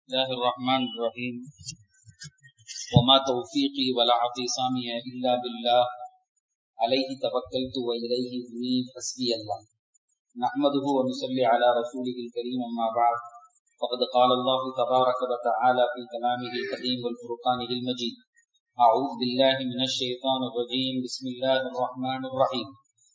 الله الرحمن الرحيم وما توفيقي ولا اعتصامي إلا بالله عليه توكلت وإليه أنيب حسبي الله نحمده ونصلي على رسوله الكريم أما بعد فقد قال الله تبارك وتعالى في كلامه القديم والفرقانه المجيد أعوذ بالله من الشيطان الرجيم بسم الله الرحمن الرحيم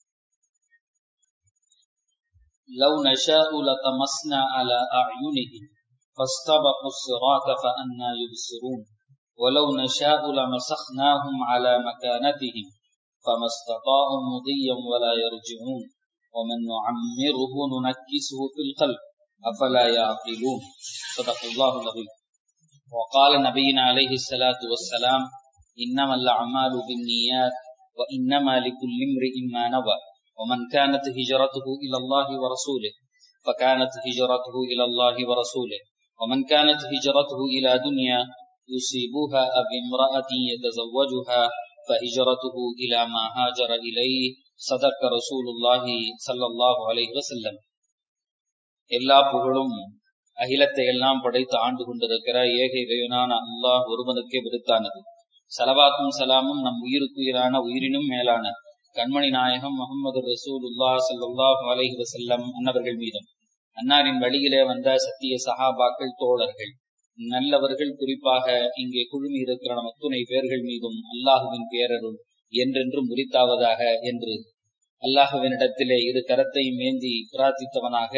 لو نشاء لطمسنا على أعينهم فاستبقوا الصراط فأنا يبصرون ولو نشاء لمسخناهم على مكانتهم فما استطاعوا مضيا ولا يرجعون ومن نعمره ننكسه في الخلق أفلا يعقلون صدق الله العظيم وقال نبينا عليه الصلاة والسلام إنما الأعمال بالنيات وإنما لكل امرئ ما نوى ومن كانت هجرته إلى الله ورسوله فكانت هجرته إلى الله ورسوله ومن كانت هجرته إلى دنيا يصيبها أو امرأة يتزوجها فهجرته إلى ما هاجر إليه صدق رسول الله صلى الله عليه وسلم எல்லா புகழும் அகிலத்தை எல்லாம் படைத்து ஆண்டு கொண்டிருக்கிற ஏக இறைவனான அல்லாஹ் ஒருவனுக்கே விடுத்தானது சலவாத்தும் சலாமும் நம் உயிருக்குயிரான உயிரினும் மேலான கண்மணி நாயகம் முகமது ரசூலுல்லா சல்லாஹ் அலஹி வசல்லம் அன்னவர்கள் மீதும் அன்னாரின் வழியிலே வந்த சத்திய சகாபாக்கள் தோழர்கள் நல்லவர்கள் குறிப்பாக இங்கே குழுமி இருக்கிற நம் அத்துணை பேர்கள் மீதும் அல்லாஹுவின் பேரருள் என்றென்றும் முறித்தாவதாக என்று அல்லாஹுவினிடத்திலே இரு கரத்தையும் ஏந்தி பிரார்த்தித்தவனாக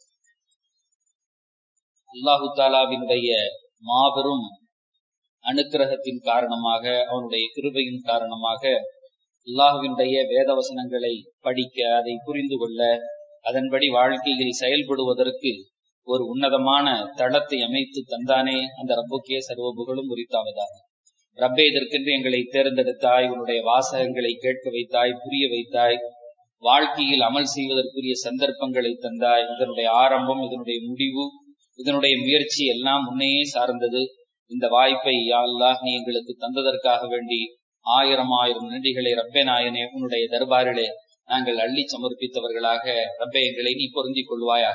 அல்லாஹு தாலாவினுடைய மாபெரும் அனுக்கிரகத்தின் காரணமாக அவனுடைய கிருபையின் காரணமாக அல்லாஹுவினுடைய வேதவசனங்களை படிக்க அதை புரிந்து கொள்ள அதன்படி வாழ்க்கையில் செயல்படுவதற்கு ஒரு உன்னதமான தளத்தை அமைத்து தந்தானே அந்த ரப்புக்கே சர்வ புகழும் உரித்தாவதாக ரப்பே இதற்கென்று எங்களை தேர்ந்தெடுத்தாய் உன்னுடைய வாசகங்களை கேட்க வைத்தாய் புரிய வைத்தாய் வாழ்க்கையில் அமல் செய்வதற்குரிய சந்தர்ப்பங்களை தந்தாய் இதனுடைய ஆரம்பம் இதனுடைய முடிவு இதனுடைய முயற்சி எல்லாம் முன்னையே சார்ந்தது இந்த வாய்ப்பை யாழ்லாஹ் நீ எங்களுக்கு தந்ததற்காக வேண்டி ஆயிரம் ஆயிரம் நன்றிகளை ரப்பே நாயனே உன்னுடைய தர்பாரிலே நாங்கள் அள்ளி சமர்ப்பித்தவர்களாக ரப்பே எங்களை நீ பொருந்திக் கொள்வாயாக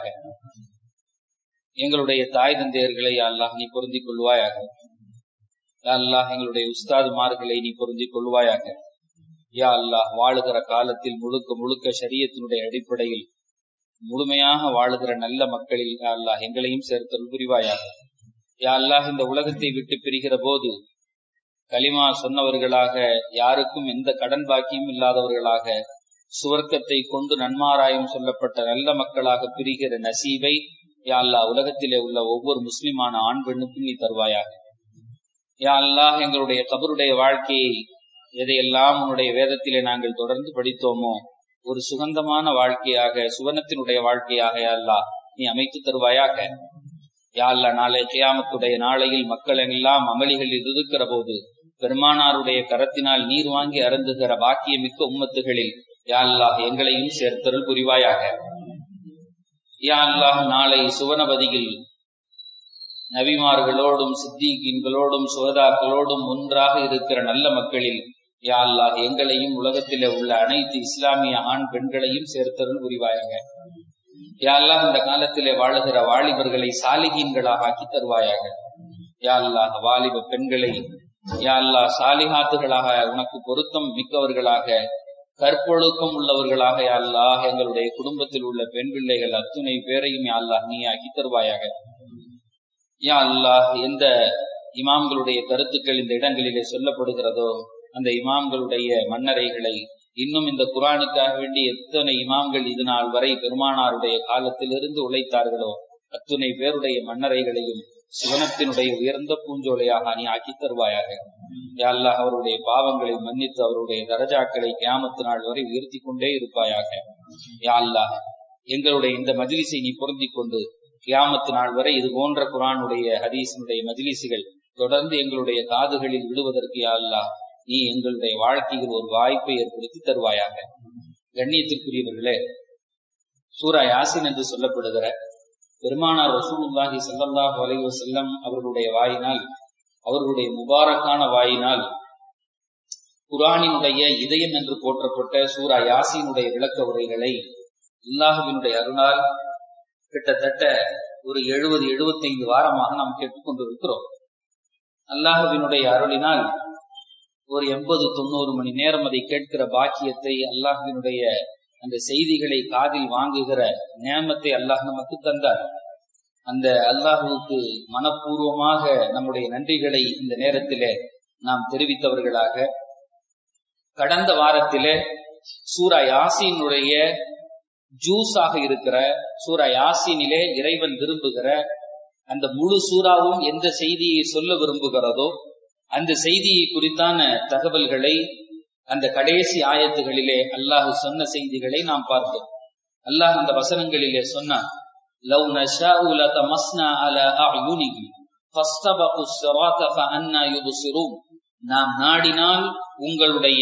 எங்களுடைய தாய் தந்தையர்களை அல்லாஹ் நீ பொருந்திக் கொள்வாயாக அல்லாஹ் எங்களுடைய உஸ்தாதுமார்களை நீ பொருந்திக் கொள்வாயாக யா அல்லாஹ் வாழுகிற காலத்தில் முழுக்க முழுக்க சரியத்தினுடைய அடிப்படையில் முழுமையாக வாழுகிற நல்ல மக்களில் யா அல்லாஹ் எங்களையும் சேர்த்தல் புரிவாயாக யா அல்லாஹ் இந்த உலகத்தை விட்டு பிரிகிற போது களிமா சொன்னவர்களாக யாருக்கும் எந்த கடன் பாக்கியும் இல்லாதவர்களாக சுவர்க்கத்தை கொண்டு நன்மாராயம் சொல்லப்பட்ட நல்ல மக்களாக பிரிகிற நசீபை யா அல்லா உலகத்திலே உள்ள ஒவ்வொரு முஸ்லிமான ஆண் பெண்ணுக்கும் நீ தருவாயாக யா அல்லாஹ் எங்களுடைய கபருடைய வாழ்க்கையை எதையெல்லாம் உன்னுடைய வேதத்திலே நாங்கள் தொடர்ந்து படித்தோமோ ஒரு சுகந்தமான வாழ்க்கையாக சுவனத்தினுடைய வாழ்க்கையாக யா அல்லா நீ அமைத்து தருவாயாக யா அல்லா நாளை கியாமத்துடைய நாளையில் மக்கள் எல்லாம் அமளிகளில் இருக்கிற போது பெருமானாருடைய கரத்தினால் நீர் வாங்கி அருந்துகிற பாக்கியமிக்க உம்மத்துகளில் யா அல்லாஹ் எங்களையும் சேர்த்தருள் புரிவாயாக யா அல்லாஹ் நாளை சுவனபதியில் நபிமார்களோடும் சித்திகீன்களோடும் சுகதாக்களோடும் ஒன்றாக இருக்கிற நல்ல மக்களில் யா அல்லாஹ் எங்களையும் உலகத்திலே உள்ள அனைத்து இஸ்லாமிய ஆண் பெண்களையும் சேர்த்தருள் புரிவாயாக யா அல்லாஹ் இந்த காலத்திலே வாழுகிற வாலிபர்களை சாலிகீன்களாக ஆக்கி தருவாயாக யா அல்லாஹ் வாலிப பெண்களை யா அல்லாஹ் சாலிஹாத்துகளாக உனக்கு பொருத்தம் மிக்கவர்களாக கற்பொழுக்கம் உள்ளவர்களாக அல்லாஹ் எங்களுடைய குடும்பத்தில் உள்ள பெண் பிள்ளைகள் அத்துணை பேரையும் அல்லாஹ் நீ ஆக்கி தருவாயாக யா அல்லாஹ் எந்த இமாம்களுடைய கருத்துக்கள் இந்த இடங்களிலே சொல்லப்படுகிறதோ அந்த இமாம்களுடைய மன்னரைகளை இன்னும் இந்த குரானுக்காக வேண்டி எத்தனை இமாம்கள் இது நாள் வரை பெருமானாருடைய காலத்திலிருந்து உழைத்தார்களோ அத்துணை பேருடைய மன்னரைகளையும் சிவனத்தினுடைய உயர்ந்த பூஞ்சோலையாக நீ ஆக்கி தருவாயாக யாழ்லாஹ் அவருடைய பாவங்களை மன்னித்து அவருடைய தரஜாக்களை கியாமத்து நாள் வரை உயர்த்தி கொண்டே இருப்பாயாக யாழ்லாஹ் எங்களுடைய இந்த மஜிலிசை நீ பொருந்தி கொண்டு கியாமத்து நாள் வரை இது போன்ற குரானுடைய ஹதீஸினுடைய மஜிலிசுகள் தொடர்ந்து எங்களுடைய காதுகளில் விடுவதற்கு யாழ்லாஹ் நீ எங்களுடைய வாழ்க்கையில் ஒரு வாய்ப்பை ஏற்படுத்தி தருவாயாக கண்ணியத்திற்குரியவர்களே சூரா யாசின் என்று சொல்லப்படுகிற பெருமானார் ரசூலுல்லாஹி சல்லாஹூ அலைவ செல்லம் அவர்களுடைய வாயினால் அவர்களுடைய முபாரக்கான வாயினால் குரானினுடைய இதயம் என்று போற்றப்பட்ட சூரா யாசினுடைய விளக்க உரைகளை அல்லாஹுவினுடைய அருளால் கிட்டத்தட்ட ஒரு எழுபது எழுபத்தைந்து வாரமாக நாம் கேட்டுக்கொண்டிருக்கிறோம் அல்லாஹுவினுடைய அருளினால் ஒரு எண்பது தொண்ணூறு மணி நேரம் அதை கேட்கிற பாக்கியத்தை அல்லாஹுவினுடைய அந்த செய்திகளை காதில் வாங்குகிற நேமத்தை அல்லாஹ் நமக்கு தந்தார் அந்த அல்லாஹுவுக்கு மனப்பூர்வமாக நம்முடைய நன்றிகளை இந்த நேரத்திலே நாம் தெரிவித்தவர்களாக கடந்த வாரத்திலே சூரா யாசீனுடைய ஜூஸாக இருக்கிற சூரா யாசீனிலே இறைவன் விரும்புகிற அந்த முழு சூறாவும் எந்த செய்தியை சொல்ல விரும்புகிறதோ அந்த செய்தியை குறித்தான தகவல்களை அந்த கடைசி ஆயத்துகளிலே அல்லாஹ் சொன்ன செய்திகளை நாம் பார்த்தோம் அல்லாஹ் அந்த வசனங்களிலே சொன்னான் லவ் நஷாஉ லதமஸ்னா அலா அயுனிஹிம் ஃபஸ்தபகு ஸிராத ஃபஅன்னா யுப்சிரூன் நாம் நாடினால் உங்களுடைய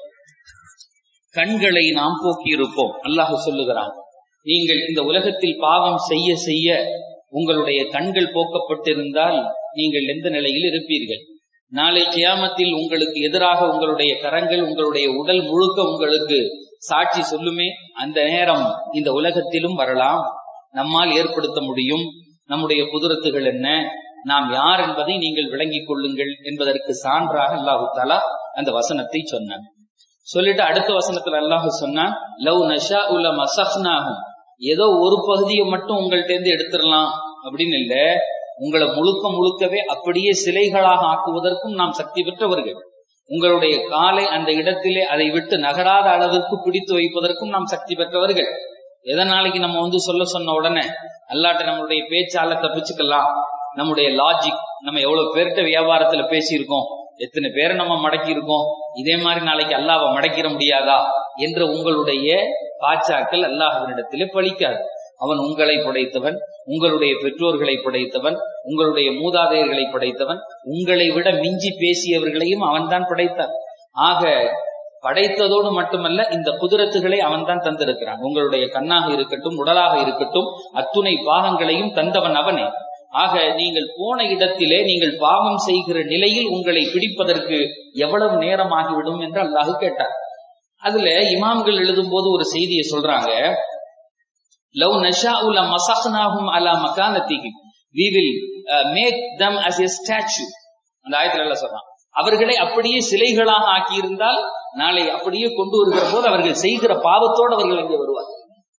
கண்களை நாம் போக்கி இருப்போம் அல்லாஹ் சொல்லுகிறான் நீங்கள் இந்த உலகத்தில் பாவம் செய்ய செய்ய உங்களுடைய கண்கள் போக்கப்பட்டிருந்தால் நீங்கள் எந்த நிலையில் இருப்பீர்கள் நாளை கியாமத்தில் உங்களுக்கு எதிராக உங்களுடைய கரங்கள் உங்களுடைய உடல் முழுக்க உங்களுக்கு சாட்சி சொல்லுமே அந்த நேரம் இந்த உலகத்திலும் வரலாம் நம்மால் ஏற்படுத்த முடியும் நம்முடைய குதிரத்துகள் என்ன நாம் யார் என்பதை நீங்கள் விளங்கிக் கொள்ளுங்கள் என்பதற்கு சான்றாக அல்லாஹு தாலா அந்த வசனத்தை சொன்னான் சொல்லிட்டு அடுத்த வசனத்துல அல்லாஹு சொன்னான் லவ் நஷா உல மசஹ்னாகும் ஏதோ ஒரு பகுதியை மட்டும் உங்கள்ட்ட இருந்து எடுத்துடலாம் அப்படின்னு இல்ல உங்களை முழுக்க முழுக்கவே அப்படியே சிலைகளாக ஆக்குவதற்கும் நாம் சக்தி பெற்றவர்கள் உங்களுடைய காலை அந்த இடத்திலே அதை விட்டு நகராத அளவிற்கு பிடித்து வைப்பதற்கும் நாம் சக்தி பெற்றவர்கள் எதனாலைக்கு நம்ம வந்து சொல்ல சொன்ன உடனே அல்லாட்ட நம்மளுடைய பேச்சால தப்பிச்சுக்கலாம் நம்முடைய லாஜிக் நம்ம எவ்வளவு பேர்கிட்ட வியாபாரத்துல பேசியிருக்கோம் எத்தனை பேரை நம்ம மடக்கி இருக்கோம் இதே மாதிரி நாளைக்கு அல்லாவை மடக்கிட முடியாதா என்ற உங்களுடைய பாச்சாக்கள் அல்லாஹவனிடத்திலே பழிக்காது அவன் உங்களை படைத்தவன் உங்களுடைய பெற்றோர்களை படைத்தவன் உங்களுடைய மூதாதையர்களை படைத்தவன் உங்களை விட மிஞ்சி பேசியவர்களையும் அவன்தான் படைத்தான் ஆக படைத்ததோடு மட்டுமல்ல இந்த குதிரத்துகளை அவன்தான் தந்திருக்கிறான் உங்களுடைய கண்ணாக இருக்கட்டும் உடலாக இருக்கட்டும் அத்துணை பாகங்களையும் தந்தவன் அவனே ஆக நீங்கள் போன இடத்திலே நீங்கள் பாவம் செய்கிற நிலையில் உங்களை பிடிப்பதற்கு எவ்வளவு நேரம் ஆகிவிடும் என்று அல்லாஹு கேட்டார் அதுல இமாம்கள் எழுதும் போது ஒரு செய்தியை சொல்றாங்க லவ் நஷா உல மசஹ்னாஹும் அலா மகானத்திஹிம் we will uh, make them as a statue அந்த ஆயத்துல எல்லாம் சொல்றான் அவர்களை அப்படியே சிலைகளாக ஆக்கியிருந்தால் நாளை அப்படியே கொண்டு வருகிற போது அவர்கள் செய்கிற பாவத்தோடு அவர்கள் இங்கே வருவார்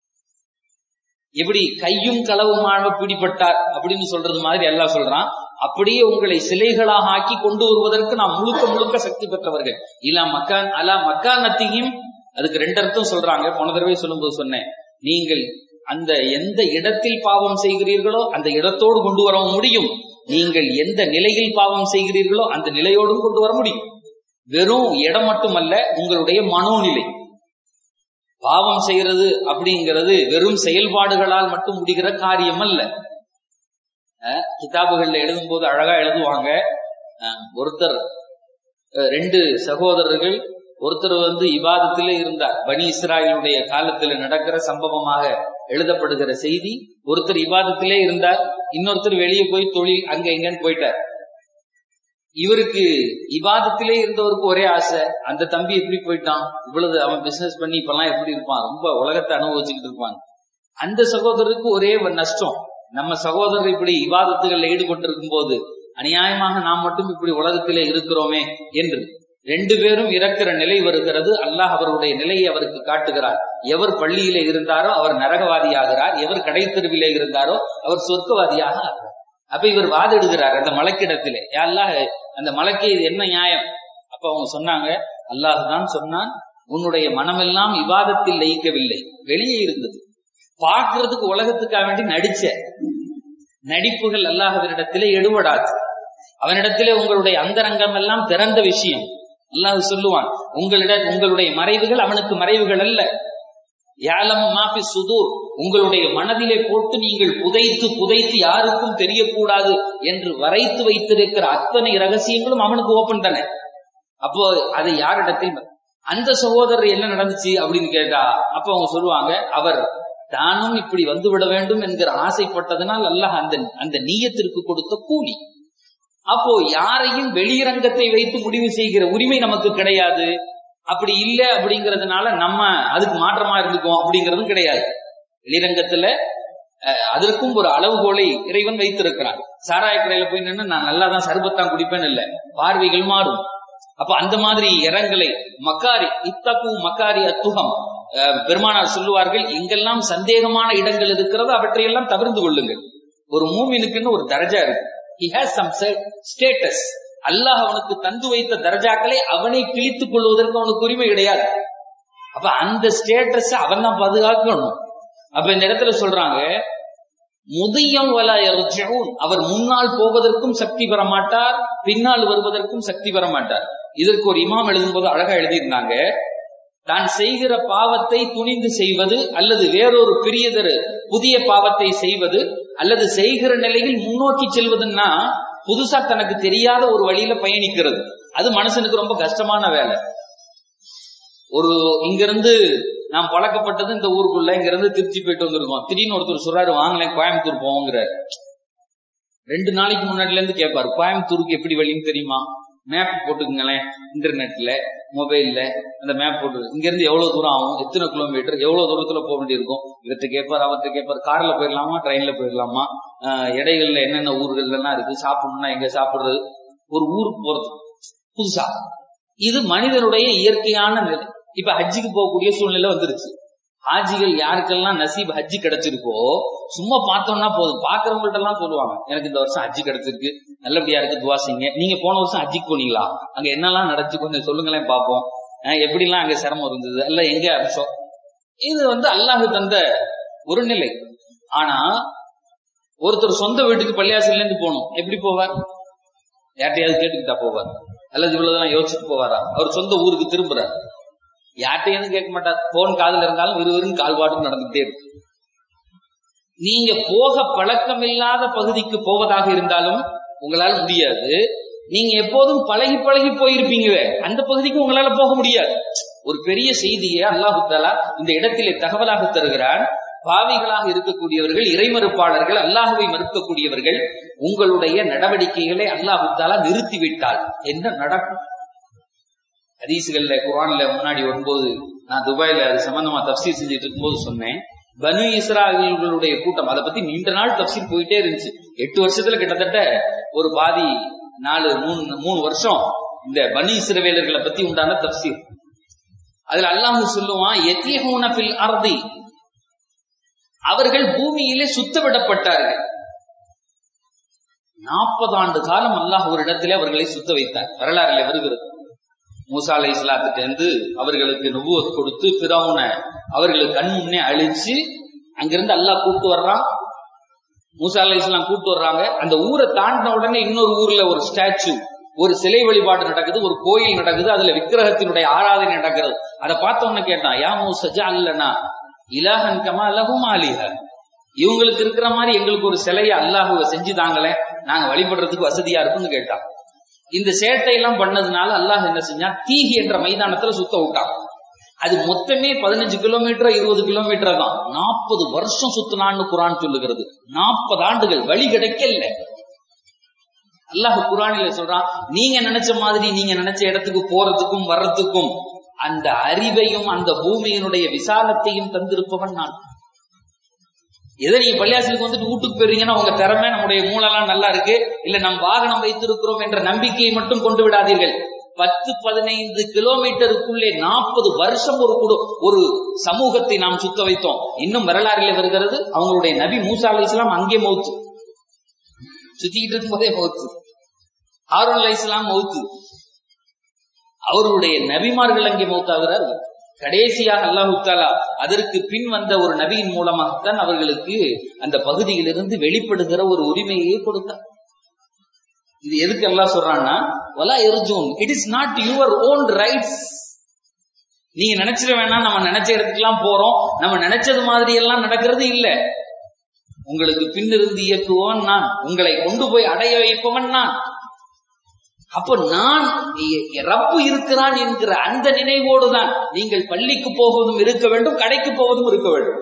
எப்படி கையும் களவுமாக பிடிபட்டார் அப்படின்னு சொல்றது மாதிரி எல்லாம் சொல்றான் அப்படியே உங்களை சிலைகளாக ஆக்கி கொண்டு வருவதற்கு நாம் முழுக்க முழுக்க சக்தி பெற்றவர்கள் இல்லா மக்கான் அலா மக்கானத்தையும் அதுக்கு ரெண்டு அர்த்தம் சொல்றாங்க போன தடவை சொல்லும்போது சொன்னேன் நீங்கள் அந்த எந்த இடத்தில் பாவம் செய்கிறீர்களோ அந்த இடத்தோடு கொண்டு வர முடியும் நீங்கள் எந்த நிலையில் பாவம் செய்கிறீர்களோ அந்த நிலையோடும் கொண்டு வர முடியும் வெறும் இடம் மட்டுமல்ல உங்களுடைய மனோநிலை பாவம் செய்யறது அப்படிங்கிறது வெறும் செயல்பாடுகளால் மட்டும் முடிகிற காரியம் அல்ல கிதாபுகள்ல எழுதும் போது அழகா எழுதுவாங்க ஒருத்தர் ரெண்டு சகோதரர்கள் ஒருத்தர் வந்து இபாதத்திலே இருந்தார் பனி இஸ்ராயலுடைய காலத்துல நடக்கிற சம்பவமாக எழுதப்படுகிற செய்தி ஒருத்தர் இபாதத்திலே இருந்தார் இன்னொருத்தர் வெளியே போய் தொழில் அங்க எங்கன்னு போயிட்டார் இவருக்கு இவாதத்திலே இருந்தவருக்கு ஒரே ஆசை அந்த தம்பி எப்படி போயிட்டான் இவ்வளவு அவன் பிசினஸ் பண்ணி இப்பெல்லாம் எப்படி இருப்பான் ரொம்ப உலகத்தை அனுபவிச்சுக்கிட்டு இருப்பான் அந்த சகோதரருக்கு ஒரே நஷ்டம் நம்ம சகோதரர் இப்படி இவாதத்துகள்ல ஈடுபட்டிருக்கும் போது அநியாயமாக நாம் மட்டும் இப்படி உலகத்திலே இருக்கிறோமே என்று ரெண்டு பேரும் இறக்கிற நிலை வருகிறது அல்லாஹ் அவருடைய நிலையை அவருக்கு காட்டுகிறார் எவர் பள்ளியிலே இருந்தாரோ அவர் நரகவாதி ஆகிறார் எவர் கடை தெருவிலே இருந்தாரோ அவர் சொர்க்கவாதியாக ஆகிறார் அப்ப இவர் வாதிடுகிறார் அந்த மலக்கிடத்திலே அல்லாஹ் அந்த மலக்கு இது என்ன நியாயம் அப்ப அவங்க சொன்னாங்க அல்லாஹ் தான் சொன்னான் உன்னுடைய மனமெல்லாம் விவாதத்தில் லயிக்கவில்லை வெளியே இருந்தது பார்க்கறதுக்கு உலகத்துக்காக வேண்டி நடிச்ச நடிப்புகள் அல்லாஹவரிடத்திலே எடுபடாது அவனிடத்திலே உங்களுடைய அந்தரங்கம் எல்லாம் திறந்த விஷயம் அல்லாஹ் சொல்லுவான் உங்களிட உங்களுடைய மறைவுகள் அவனுக்கு மறைவுகள் அல்ல யாலம் மாபி சுதூர் உங்களுடைய மனதிலே போட்டு நீங்கள் புதைத்து புதைத்து யாருக்கும் தெரியக்கூடாது என்று வரைத்து வைத்திருக்கிற அத்தனை ரகசியங்களும் அவனுக்கு ஓபன் தானே அப்போ அது யாரிடத்தில் அந்த சகோதரர் என்ன நடந்துச்சு அப்படின்னு கேட்டா அப்ப அவங்க சொல்லுவாங்க அவர் தானும் இப்படி வந்து விட வேண்டும் என்கிற ஆசைப்பட்டதனால் அல்லாஹ் அந்த அந்த நீயத்திற்கு கொடுத்த கூலி அப்போ யாரையும் வெளியரங்கத்தை வைத்து முடிவு செய்கிற உரிமை நமக்கு கிடையாது அப்படி இல்லை அப்படிங்கறதுனால நம்ம அதுக்கு மாற்றமா இருந்துக்கோம் அப்படிங்கறதும் கிடையாது வெளிரங்கத்துல அஹ், அதற்கும் ஒரு அளவுகோலை இறைவன் வைத்திருக்கிறான் சாராய கடையில போய் நின்று நான் நல்லா தான் சர்பத்தான் குடிப்பேன்னு இல்ல பார்வைகள் மாறும் அப்ப அந்த மாதிரி இரங்கலை மக்காரி இத்தகு மக்காரி அத்துகம் அஹ், பெருமானார் சொல்லுவார்கள் எங்கெல்லாம் சந்தேகமான இடங்கள் இருக்கிறதோ அவற்றையெல்லாம் தவிர்த்து கொள்ளுங்கள் ஒரு மூமினுக்குன்னு ஒரு தரஜா இருக்கு he has some status Allah அவனுக்கு தந்து வைத்த தரஜாக்களை அவனை கிழித்துக் கொள்வதற்கு அவனுக்கு உரிமை கிடையாது அப்ப அந்த ஸ்டேட்டஸ் அவன் தான் பாதுகாக்கணும் அப்ப இந்த இடத்துல சொல்றாங்க முதியம் வல யர்ஜிஊன். அவர் முன்னால் போவதற்கும் சக்தி பெற மாட்டார் பின்னால் வருவதற்கும் சக்தி பெற மாட்டார் இதற்கு ஒரு இமாம் எழுதும்போது அழகா எழுதியிருந்தாங்க தான் செய்கிற பாவத்தை துணிந்து செய்வது அல்லது வேறொரு பெரியதொரு புதிய பாவத்தை செய்வது அல்லது செய்கிற நிலையில் முன்னோக்கி செல்வதுன்னா புதுசா தனக்கு தெரியாத ஒரு வழியில பயணிக்கிறது அது மனுஷனுக்கு ரொம்ப கஷ்டமான வேலை ஒரு இங்கிருந்து நாம் பழக்கப்பட்டது இந்த ஊருக்குள்ள இங்க இருந்து திருச்சி போயிட்டு வந்திருக்கோம் திடீர்னு ஒருத்தர் சொல்றாரு வாங்கலேன் கோயம்புத்தூர் போவோங்கிறாரு ரெண்டு நாளைக்கு முன்னாடில இருந்து கேட்பாரு கோயம்புத்தூருக்கு எப்படி வழின்னு தெரியுமா மேப் போட்டுக்குங்களேன் இன்டர்நெட்ல மொபைல்ல அந்த மேப் போட்டு இங்க இருந்து எவ்வளவு தூரம் ஆகும் எத்தனை கிலோமீட்டர் எவ்வளவு தூரத்துல போக வேண்டியிருக்கும் இவர்கிட்ட கேட்பாரு அவர்கிட்ட கேட்பாரு கார்ல போயிடலாமா ட்ரெயின்ல போயிடலாமா ஆஹ் இடைகள்ல என்னென்ன ஊர்கள்ல எல்லாம் இருக்கு சாப்பிடணும்னா எங்க சாப்பிடுறது ஒரு ஊருக்கு போறது புதுசா இது மனிதனுடைய இயற்கையான நிலை இப்ப ஹஜ்ஜுக்கு போகக்கூடிய சூழ்நிலை வந்துருச்சு ஹாஜிகள் யாருக்கெல்லாம் நசீப் ஹஜ்ஜி கிடைச்சிருக்கோ சும்மா பார்த்தோம்னா போதும் பாக்குறவங்கள்ட்ட எல்லாம் சொல்லுவாங்க எனக்கு இந்த வருஷம் ஹஜ்ஜி கிடைச்சிருக்கு நல்லபடியா இருக்கு துவா செய்யுங்க நீங்க போன வருஷம் ஹஜ்ஜிக்கு போனீங்களா அங்க என்னெல்லாம் நடந்துச்சு கொஞ்சம் சொல்லுங்களேன் பார்ப்போம் அஹ் எப்படிலாம் அங்க சிரமம் இருந்தது எல்லாம் எங்க அம்சம் இது வந்து அல்லாஹ் தந்த ஒரு நிலை ஆனா ஒருத்தர் சொந்த வீட்டுக்கு பள்ளியாசல்ல இருந்து போகணும் எப்படி போவார் யார்ட்டையாவது கேட்டுக்கிட்டா போவார் அல்லது இவ்வளவுதான் யோசிச்சுட்டு போவாரா அவர் சொந்த ஊருக்கு திரும்புறார் யார்ட்டையும் கேட்க மாட்டார் போன் காதுல இருந்தாலும் விறுவிறுன்னு கால்பாட்டும் நடந்துகிட்டே இருக்கு நீங்க போக பழக்கம் இல்லாத பகுதிக்கு போவதாக இருந்தாலும் உங்களால முடியாது நீங்க எப்போதும் பழகி பழகி போயிருப்பீங்க அந்த பகுதிக்கு உங்களால போக முடியாது ஒரு பெரிய செய்தியை அல்லாஹு தாலா இந்த இடத்திலே தகவலாக தருகிறான் பாவிகளாக இருக்கக்கூடியவர்கள் இறைமறுப்பாளர்கள் அல்லாஹுவை மறுக்கக்கூடியவர்கள் உங்களுடைய நடவடிக்கைகளை அல்லாஹு தாலா நிறுத்திவிட்டால் என்ன நடக்கும் ஹதீசுகள்ல குரான்ல முன்னாடி வரும்போது நான் துபாயில அது சம்பந்தமா தப்சீர் செஞ்சுட்டு இருக்கும்போது சொன்னேன் பனு இஸ்ராயல்களுடைய கூட்டம் அதை பத்தி நீண்ட நாள் தப்சீர் போயிட்டே இருந்துச்சு எட்டு வருஷத்துல கிட்டத்தட்ட ஒரு பாதி நாலு மூணு மூணு வருஷம் இந்த பனு இஸ்ரவேலர்களை பத்தி உண்டான தப்சீர் அதுல அல்லாஹ் சொல்லுவான் எத்தியகூன பில் அர்தி அவர்கள் பூமியிலே சுத்த விடப்பட்டார்கள் நாற்பது ஆண்டு காலம் அல்லாஹ் ஒரு இடத்திலே அவர்களை சுத்த வைத்தார் வரலாறுல வருகிறது மூசா அலை இஸ்லாத்திலிருந்து அவர்களுக்கு நுபுவத் கொடுத்து பிறவுன அவர்களுக்கு கண் முன்னே அழிச்சு அங்கிருந்து அல்லாஹ் கூட்டு வர்றான் மூசா அலை இஸ்லாம் கூட்டு வர்றாங்க அந்த ஊரை தாண்டின உடனே இன்னொரு ஊர்ல ஒரு ஸ்டாச்சு ஒரு சிலை வழிபாடு நடக்குது ஒரு கோயில் நடக்குது அதுல விக்கிரகத்தினுடைய ஆராதனை நடக்கிறது அதை பார்த்த உடனே கேட்டான் யா மூசஜா அல்லனா இலஹன் கமா லஹும் ஆலிஹ இவங்களுக்கு இருக்கிற மாதிரி எங்களுக்கு ஒரு சிலையை அல்லாஹுவ செஞ்சு தாங்களே நாங்க வழிபடுறதுக்கு வசதியா இருக்குன்னு கேட்டான் இந்த சேட்டை எல்லாம் பண்ணதுனால அல்லாஹ் என்ன செஞ்சான் தீஹி என்ற மைதானத்துல சுத்த விட்டான் அது மொத்தமே பதினஞ்சு கிலோமீட்டர் இருபது கிலோமீட்டர் தான் நாற்பது வருஷம் சுத்தினான்னு குரான் சொல்லுகிறது நாற்பது ஆண்டுகள் வழி கிடைக்கல அல்லாஹ் குரானில சொல்றான் நீங்க நினைச்ச மாதிரி நீங்க நினைச்ச இடத்துக்கு போறதுக்கும் வர்றதுக்கும் அந்த அறிவையும் அந்த பூமியினுடைய விசாலத்தையும் தந்திருப்பவன் நான் எதை நீங்க பள்ளியாசலுக்கு வந்துட்டு வீட்டுக்கு போயிருங்கன்னா உங்க திறமை நம்முடைய மூலெல்லாம் நல்லா இருக்கு இல்ல நம் வாகனம் வைத்திருக்கிறோம் என்ற நம்பிக்கையை மட்டும் கொண்டு விடாதீர்கள் பத்து பதினைந்து கிலோமீட்டருக்குள்ளே நாற்பது வருஷம் ஒரு குடு ஒரு சமூகத்தை நாம் சுத்த வைத்தோம் இன்னும் வரலாறுல வருகிறது அவங்களுடைய நபி மூசா அலி இஸ்லாம் அங்கே மௌத்து சுத்திக்கிட்டு இருக்கும் போதே மௌத்து ஹாரூன் அலி இஸ்லாம் மௌத்து அவருடைய நபிமார்கள் அங்கே மௌத்தாகிறார் கடைசியாக அல்லாஹு தாலா அதற்கு பின் வந்த ஒரு நபியின் மூலமாகத்தான் அவர்களுக்கு அந்த பகுதியிலிருந்து வெளிப்படுகிற ஒரு உரிமையை கொடுத்தார் இது எதுக்கு எல்லாம் சொல்றான்னா வலா எர்ஜூன் it is not your own rights நீங்க நினைச்சிட வேணாம் நம்ம நினைச்ச இடத்துக்குலாம் போறோம் நம்ம நினைச்சது மாதிரி எல்லாம் நடக்கிறது இல்ல உங்களுக்கு பின்னிருந்து இயக்குவோன் நான் உங்களை கொண்டு போய் அடைய வைப்பவன் நான் அப்ப நான் ரப்பு இருக்கிறான் என்கிற அந்த நினைவோடு தான் நீங்கள் பள்ளிக்கு போவதும் இருக்க வேண்டும் கடைக்கு போவதும் இருக்க வேண்டும்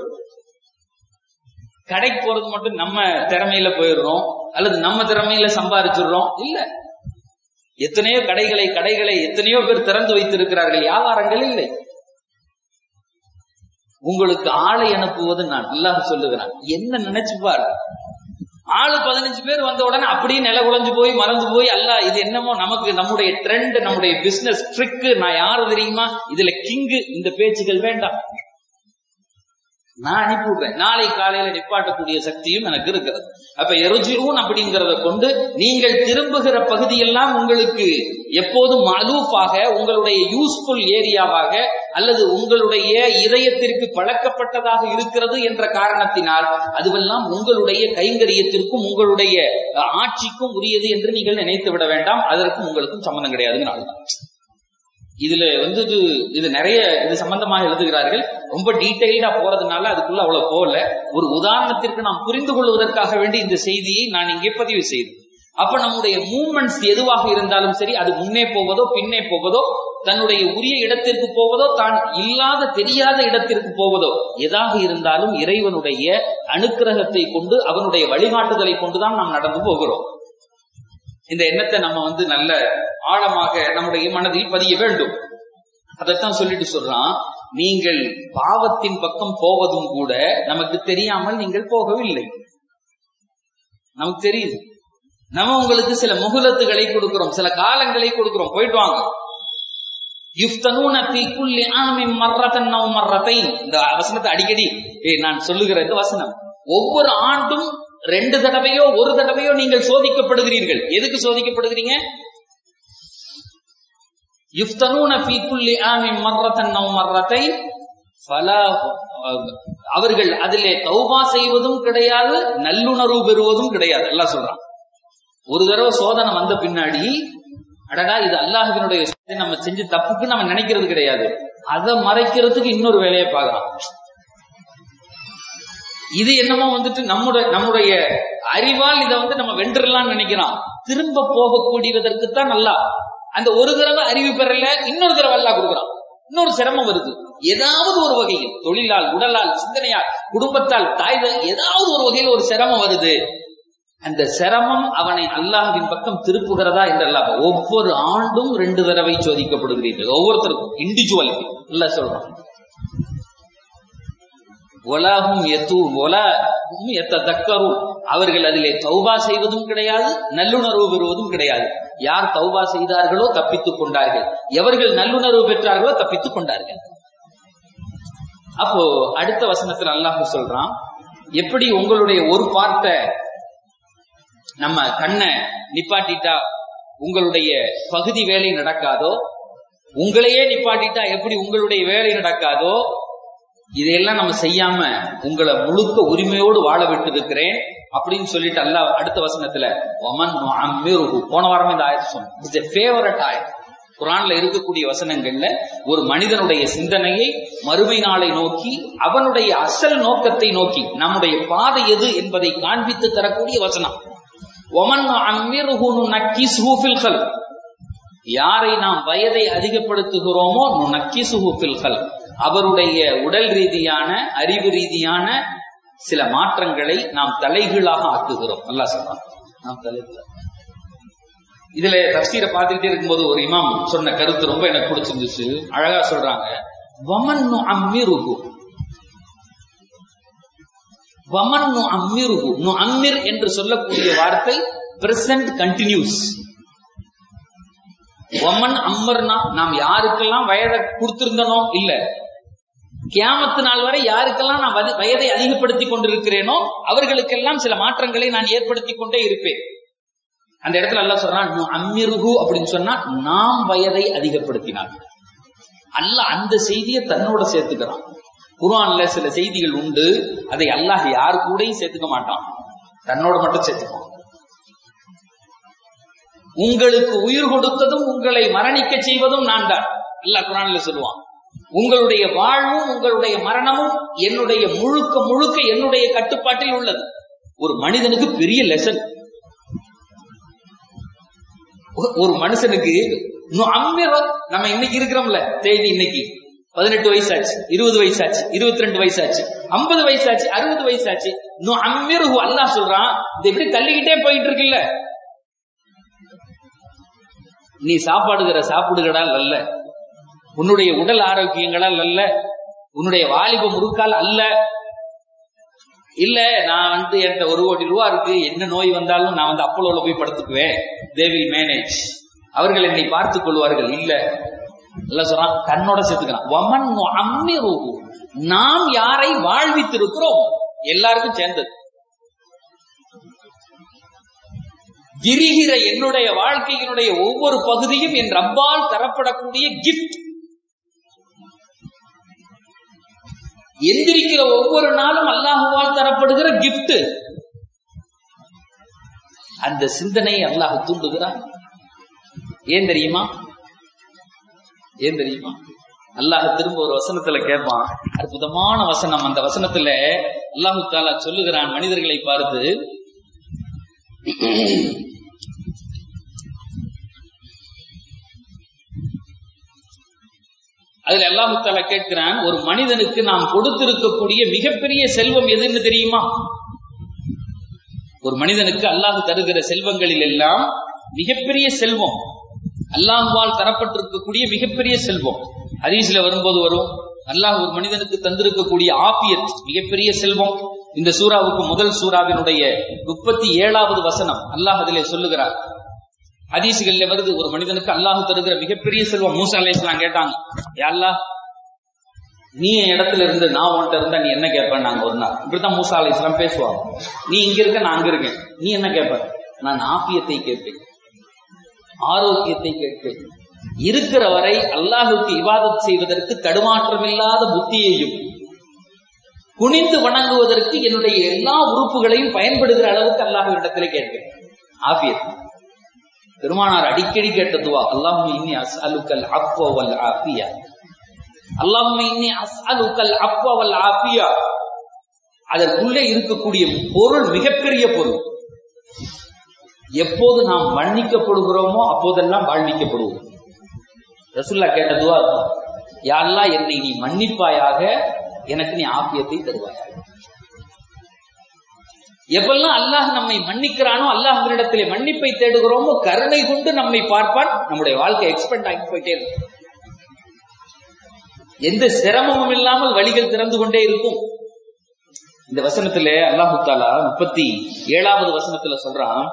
கடைக்கு போறது மட்டும் நம்ம திறமையில போயிடுறோம் அல்லது நம்ம திறமையில சம்பாதிச்சிடுறோம் இல்ல எத்தனையோ கடைகளை கடைகளை எத்தனையோ பேர் திறந்து வைத்திருக்கிறார்கள் வியாபாரங்கள் இல்லை உங்களுக்கு ஆளை அனுப்புவது நான் அல்லாஹ் சொல்லுகிறான் என்ன நினைச்சு பாரு ஆளு பதினஞ்சு பேர் வந்த உடனே அப்படியே நில குழஞ்சு போய் மறந்து போய் அல்ல இது என்னமோ நமக்கு நம்முடைய ட்ரெண்ட் நம்முடைய பிசினஸ் ட்ரிக்கு நான் யாரு தெரியுமா இதுல கிங்கு இந்த பேச்சுகள் வேண்டாம் நான் அனுப்பி விடுறேன் நாளை காலையில நிப்பாட்டக்கூடிய சக்தியும் எனக்கு இருக்கிறது அப்ப எருஜிரூன் அப்படிங்கிறத கொண்டு நீங்கள் திரும்புகிற பகுதியெல்லாம் உங்களுக்கு எப்போதும் மலூஃபாக உங்களுடைய யூஸ்ஃபுல் ஏரியாவாக அல்லது உங்களுடைய இதயத்திற்கு பழக்கப்பட்டதாக இருக்கிறது என்ற காரணத்தினால் அதுவெல்லாம் உங்களுடைய கைங்கரியத்திற்கும் உங்களுடைய ஆட்சிக்கும் உரியது என்று நீங்கள் நினைத்து விட வேண்டாம் அதற்கும் உங்களுக்கும் சம்பந்தம் கிடையாதுன்னு அர்த்தம் இதுல வந்து இது நிறைய இது சம்பந்தமாக எழுதுகிறார்கள் ரொம்ப டீட்டெயில்டா போறதுனால அதுக்குள்ள அவ்வளவு போகல ஒரு உதாரணத்திற்கு நாம் புரிந்து கொள்வதற்காக வேண்டி இந்த செய்தியை நான் இங்கே பதிவு செய்தேன் அப்ப நம்முடைய மூமெண்ட்ஸ் எதுவாக இருந்தாலும் சரி அது முன்னே போவதோ பின்னே போவதோ தன்னுடைய உரிய இடத்திற்கு போவதோ தான் இல்லாத தெரியாத இடத்திற்கு போவதோ எதாக இருந்தாலும் இறைவனுடைய அனுக்கிரகத்தை கொண்டு அவனுடைய வழிகாட்டுதலை கொண்டுதான் நாம் நடந்து போகிறோம் இந்த எண்ணத்தை நம்ம வந்து நல்ல ஆழமாக நம்முடைய மனதில் பதிய வேண்டும் அதைத்தான் சொல்லிட்டு சொல்றான் நீங்கள் பாவத்தின் பக்கம் போவதும் கூட நமக்கு தெரியாமல் நீங்கள் போகவில்லை நமக்கு தெரியுது நம்ம உங்களுக்கு சில முகுலத்துகளை கொடுக்கிறோம் சில காலங்களை கொடுக்கிறோம் போயிட்டு வாங்க யுஃப்தனூன ஃபீ குல்லி ஆமின் மர்ரதன் அவ் மர்ரதைன் இந்த வசனத்தை அடிக்கடி ஏய் நான் சொல்லுகிற இந்த வசனம் ஒவ்வொரு ஆண்டும் ரெண்டு தடவையோ ஒரு தடவையோ நீங்கள் சோதிக்கப்படுகிறீர்கள் எதுக்கு சோதிக்கப்படுகிறீங்க யுஃப்தனூன ஃபீ குல்லி ஆமின் மர்ரதன் அவ் மர்ரதைன் ஃபலா அவர்கள் அதிலே தௌபா செய்வதும் கிடையாது நல்லுணர்வு பெறுவதும் கிடையாது எல்லாம் சொல்றான் ஒரு தடவை சோதனை வந்த பின்னாடி அடடா இது அல்லாஹினுடைய நம்ம செஞ்சு தப்புக்கு நம்ம நினைக்கிறது கிடையாது அதை மறைக்கிறதுக்கு இன்னொரு வேலையை பார்க்கலாம் இது என்னமோ வந்துட்டு நம்முடைய நம்முடைய அறிவால் இதை வந்து நம்ம வென்றலாம்னு நினைக்கிறோம் திரும்ப போகக்கூடியதற்கு தான் நல்லா அந்த ஒரு தடவை அறிவு பெறல இன்னொரு தடவை அல்லா கொடுக்குறான் இன்னொரு சிரமம் வருது ஏதாவது ஒரு வகையில் தொழிலால் உடலால் சிந்தனையால் குடும்பத்தால் தாய்தல் ஏதாவது ஒரு வகையில் ஒரு சிரமம் வருது அந்த சிரமம் அவனை அல்லாஹின் பக்கம் திருப்புகிறதா என்று அல்லாஹ் ஒவ்வொரு ஆண்டும் ரெண்டு தடவை சோதிக்கப்படுகிறீர்கள் ஒவ்வொருத்தருக்கும் இண்டிவிஜுவலிட்டி இல்ல சொல்றான் ஒலாகும் எத்து ஒலாகும் எத்த தக்கரும் அவர்கள் அதிலே தௌபா செய்வதும் கிடையாது நல்லுணர்வு பெறுவதும் கிடையாது யார் தௌபா செய்தார்களோ தப்பித்துக் கொண்டார்கள் எவர்கள் நல்லுணர்வு பெற்றார்களோ தப்பித்துக் கொண்டார்கள் அப்போ அடுத்த வசனத்தில் அல்லாஹ் சொல்றான் எப்படி உங்களுடைய ஒரு பார்ட்டை நம்ம கண்ணை நிப்பாட்டிட்டா உங்களுடைய பகுதி வேலை நடக்காதோ உங்களையே நிப்பாட்டிட்டா எப்படி உங்களுடைய வேலை நடக்காதோ இதையெல்லாம் நம்ம செய்யாம உங்களை முழுக்க உரிமையோடு வாழ விட்டு இருக்கிறேன் அப்படின்னு சொல்லிட்டு அல்ல அடுத்த வசனத்துல ஒமன் போன வாரம் இந்த ஆயத்தை சொன்னேன் ஃபேவரட் ஆயத் குரான்ல இருக்கக்கூடிய வசனங்கள்ல ஒரு மனிதனுடைய சிந்தனையை மறுமை நாளை நோக்கி அவனுடைய அசல் நோக்கத்தை நோக்கி நம்முடைய பாதை எது என்பதை காண்பித்து தரக்கூடிய வசனம் ஒமன் யாரை நாம் வயதை அதிகப்படுத்துகிறோமோ நக்கிசுஹுபில்கள் அவருடைய உடல் ரீதியான அறிவு ரீதியான சில மாற்றங்களை நாம் தலைகீழாக ஆக்குகிறோம் நல்லா சொல்றான் நாம் தலைகீழாக இதுல தப்சீரை பார்த்துக்கிட்டே இருக்கும்போது ஒரு இமாம் சொன்ன கருத்து ரொம்ப எனக்கு பிடிச்சிருந்துச்சு அழகா சொல்றாங்க வமன் அம்மிருகு வமன் அம்மிருகு நு அம்மிர் என்று சொல்லக்கூடிய வார்த்தை பிரசன்ட் கண்டினியூஸ் ஒமன் அம்மர்னா நாம் யாருக்கெல்லாம் வயதை கொடுத்திருந்தனோ இல்ல கியாமத்து நாள் வரை யாருக்கெல்லாம் நான் வயதை அதிகப்படுத்தி கொண்டிருக்கிறேனோ அவர்களுக்கெல்லாம் சில மாற்றங்களை நான் ஏற்படுத்தி கொண்டே இருப்பேன் அந்த இடத்துல அல்ல சொல்றான் அம்மிருகு அப்படின்னு சொன்னா நாம் வயதை அதிகப்படுத்தினார் அல்ல அந்த செய்தியை தன்னோட சேர்த்துக்கிறான் குரான்ல சில செய்திகள் உண்டு அதை அல்லாஹ் யாரு கூடயும் சேர்த்துக்க மாட்டான் தன்னோட மட்டும் சேர்த்துப்பான் உங்களுக்கு உயிர் கொடுத்ததும் உங்களை மரணிக்க செய்வதும் நான் தான் அல்லாஹ் குரான்ல சொல்லுவான் உங்களுடைய வாழ்வும் உங்களுடைய மரணமும் என்னுடைய முழுக்க முழுக்க என்னுடைய கட்டுப்பாட்டில் உள்ளது ஒரு மனிதனுக்கு பெரிய லெசன் ஒரு மனுஷனுக்கு நம்ம இன்னைக்கு இருக்கிறோம்ல தேதி இன்னைக்கு பதினெட்டு வயசாச்சு இருபது வயசாச்சு இருபத்தி ரெண்டு வயசாச்சு ஐம்பது வயசாச்சு அறுபது வயசாச்சு இன்னும் அம்மிருகு அல்லா சொல்றான் இது எப்படி தள்ளிக்கிட்டே போயிட்டு இருக்குல்ல நீ சாப்பாடுகிற சாப்பிடுகடால் அல்ல உன்னுடைய உடல் ஆரோக்கியங்களால் அல்ல உன்னுடைய வாலிப முறுக்கால் அல்ல இல்ல நான் வந்து என்கிட்ட ஒரு கோடி ரூபா இருக்கு என்ன நோய் வந்தாலும் நான் வந்து அப்போலோல போய் படுத்துக்குவேன் தே வில் மேனேஜ் அவர்கள் என்னை பார்த்துக் கொள்வார்கள் இல்ல இல்ல சொல்றான் கண்ணோட சேர்த்துக்கிறான் வமன் அம்மிருஹு நாம் யாரை வாழ்வித்திருக்கிறோம் எல்லாருக்கும் சேர்ந்தது விரிகிற என்னுடைய வாழ்க்கையினுடைய ஒவ்வொரு பகுதியும் என் ரப்பால் தரப்படக்கூடிய கிஃப்ட் எந்திரிக்கிற ஒவ்வொரு நாளும் அல்லாஹுவால் தரப்படுகிற கிஃப்ட் அந்த சிந்தனை அல்லாஹ் தூண்டுகிறான் ஏன் தெரியுமா ஏன் தெரியுமா அல்லாஹ் திரும்ப ஒரு வசனத்துல கேட்பான் அற்புதமான வசனம் அந்த வசனத்துல அல்லாஹு தாலா சொல்லுகிறான் மனிதர்களை பார்த்து அதுல அல்லாஹு தாலா கேட்கிறான் ஒரு மனிதனுக்கு நாம் கொடுத்திருக்கக்கூடிய மிகப்பெரிய செல்வம் எதுன்னு தெரியுமா ஒரு மனிதனுக்கு அல்லாஹ் தருகிற செல்வங்களில் எல்லாம் மிகப்பெரிய செல்வம் அல்லாஹுவால் தரப்பட்டிருக்கக்கூடிய மிகப்பெரிய செல்வம் ஹதீஸ்ல வரும்போது வரும் அல்லாஹ் ஒரு மனிதனுக்கு தந்திருக்கக்கூடிய ஆபியத் மிகப்பெரிய செல்வம் இந்த சூறாவுக்கு முதல் சூறாவினுடைய முப்பத்தி ஏழாவது வசனம் அல்லாஹ் அதிலே சொல்லுகிறார் ஹதீசுகள்ல வருது ஒரு மனிதனுக்கு அல்லாஹ் தருகிற மிகப்பெரிய செல்வம் மூசா அலையாம் கேட்டாங்க யாழ்லா நீ என் இடத்துல இருந்து நான் உன்கிட்ட இருந்தா நீ என்ன கேட்ப நாங்க ஒரு நாள் இப்படித்தான் மூசா அலையாம் பேசுவாங்க நீ இங்க இருக்க நான் அங்க இருக்கேன் நீ என்ன கேட்ப நான் ஆபியத்தை கேட்பேன் ஆரோக்கியத்தை கேட்பேன் இருக்கிற வரை அல்லாஹுக்கு இவாதத் செய்வதற்கு தடுமாற்றமில்லாத புத்தியையும் குனிந்து வணங்குவதற்கு என்னுடைய எல்லா உறுப்புகளையும் பயன்படுகிற அளவுக்கு அல்லாஹுவிடத்திலே கேட்பேன் ஆபியத் பெருமானார் அடிக்கடி கேட்ட துவா அல்லாஹும் இன்னி அஸ்அலுக்கல் அப்வ வல் ஆஃபியா அல்லாஹும் இன்னி அஸ்அலுக்கல் அப்வ வல் ஆஃபியா அதற்குள்ளே இருக்கக்கூடிய பொருள் மிகப்பெரிய பொருள் எப்போது நாம் மன்னிக்கப்படுகிறோமோ அப்போதெல்லாம் வாழ்விக்கப்படுவோம் ரசுல்லா கேட்டதுவா யாரெல்லாம் என்னை நீ மன்னிப்பாயாக எனக்கு நீ ஆப்பியத்தை தருவாயாக எப்பெல்லாம் அல்லாஹ் நம்மை மன்னிக்கிறானோ அல்லாஹிடத்திலே மன்னிப்பை தேடுகிறோமோ கருணை கொண்டு நம்மை பார்ப்பான் நம்முடைய வாழ்க்கை எக்ஸ்பெண்ட் ஆகி போயிட்டே இருக்கும் எந்த சிரமமும் இல்லாமல் வழிகள் திறந்து கொண்டே இருக்கும் இந்த வசனத்துல அல்லாஹு தாலா முப்பத்தி ஏழாவது வசனத்துல சொல்றான்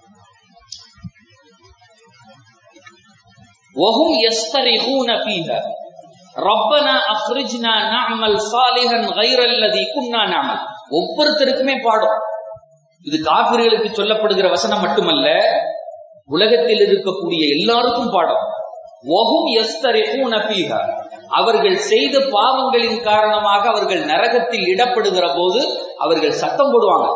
وهم يسترخون فيها ربنا اخرجنا نعمل صالحا غير الذي كنا نعمل ஒவ்வொருத்தருக்குமே பாடும் இது காபிர்களுக்கு சொல்லப்படுகிற வசனம் மட்டுமல்ல உலகத்தில் இருக்கக்கூடிய எல்லாருக்கும் பாடம் ஒஹும் எஸ்தரிஹூன ஃபீஹா அவர்கள் செய்த பாவங்களின் காரணமாக அவர்கள் நரகத்தில் இடப்படுகிற போது அவர்கள் சத்தம் போடுவாங்க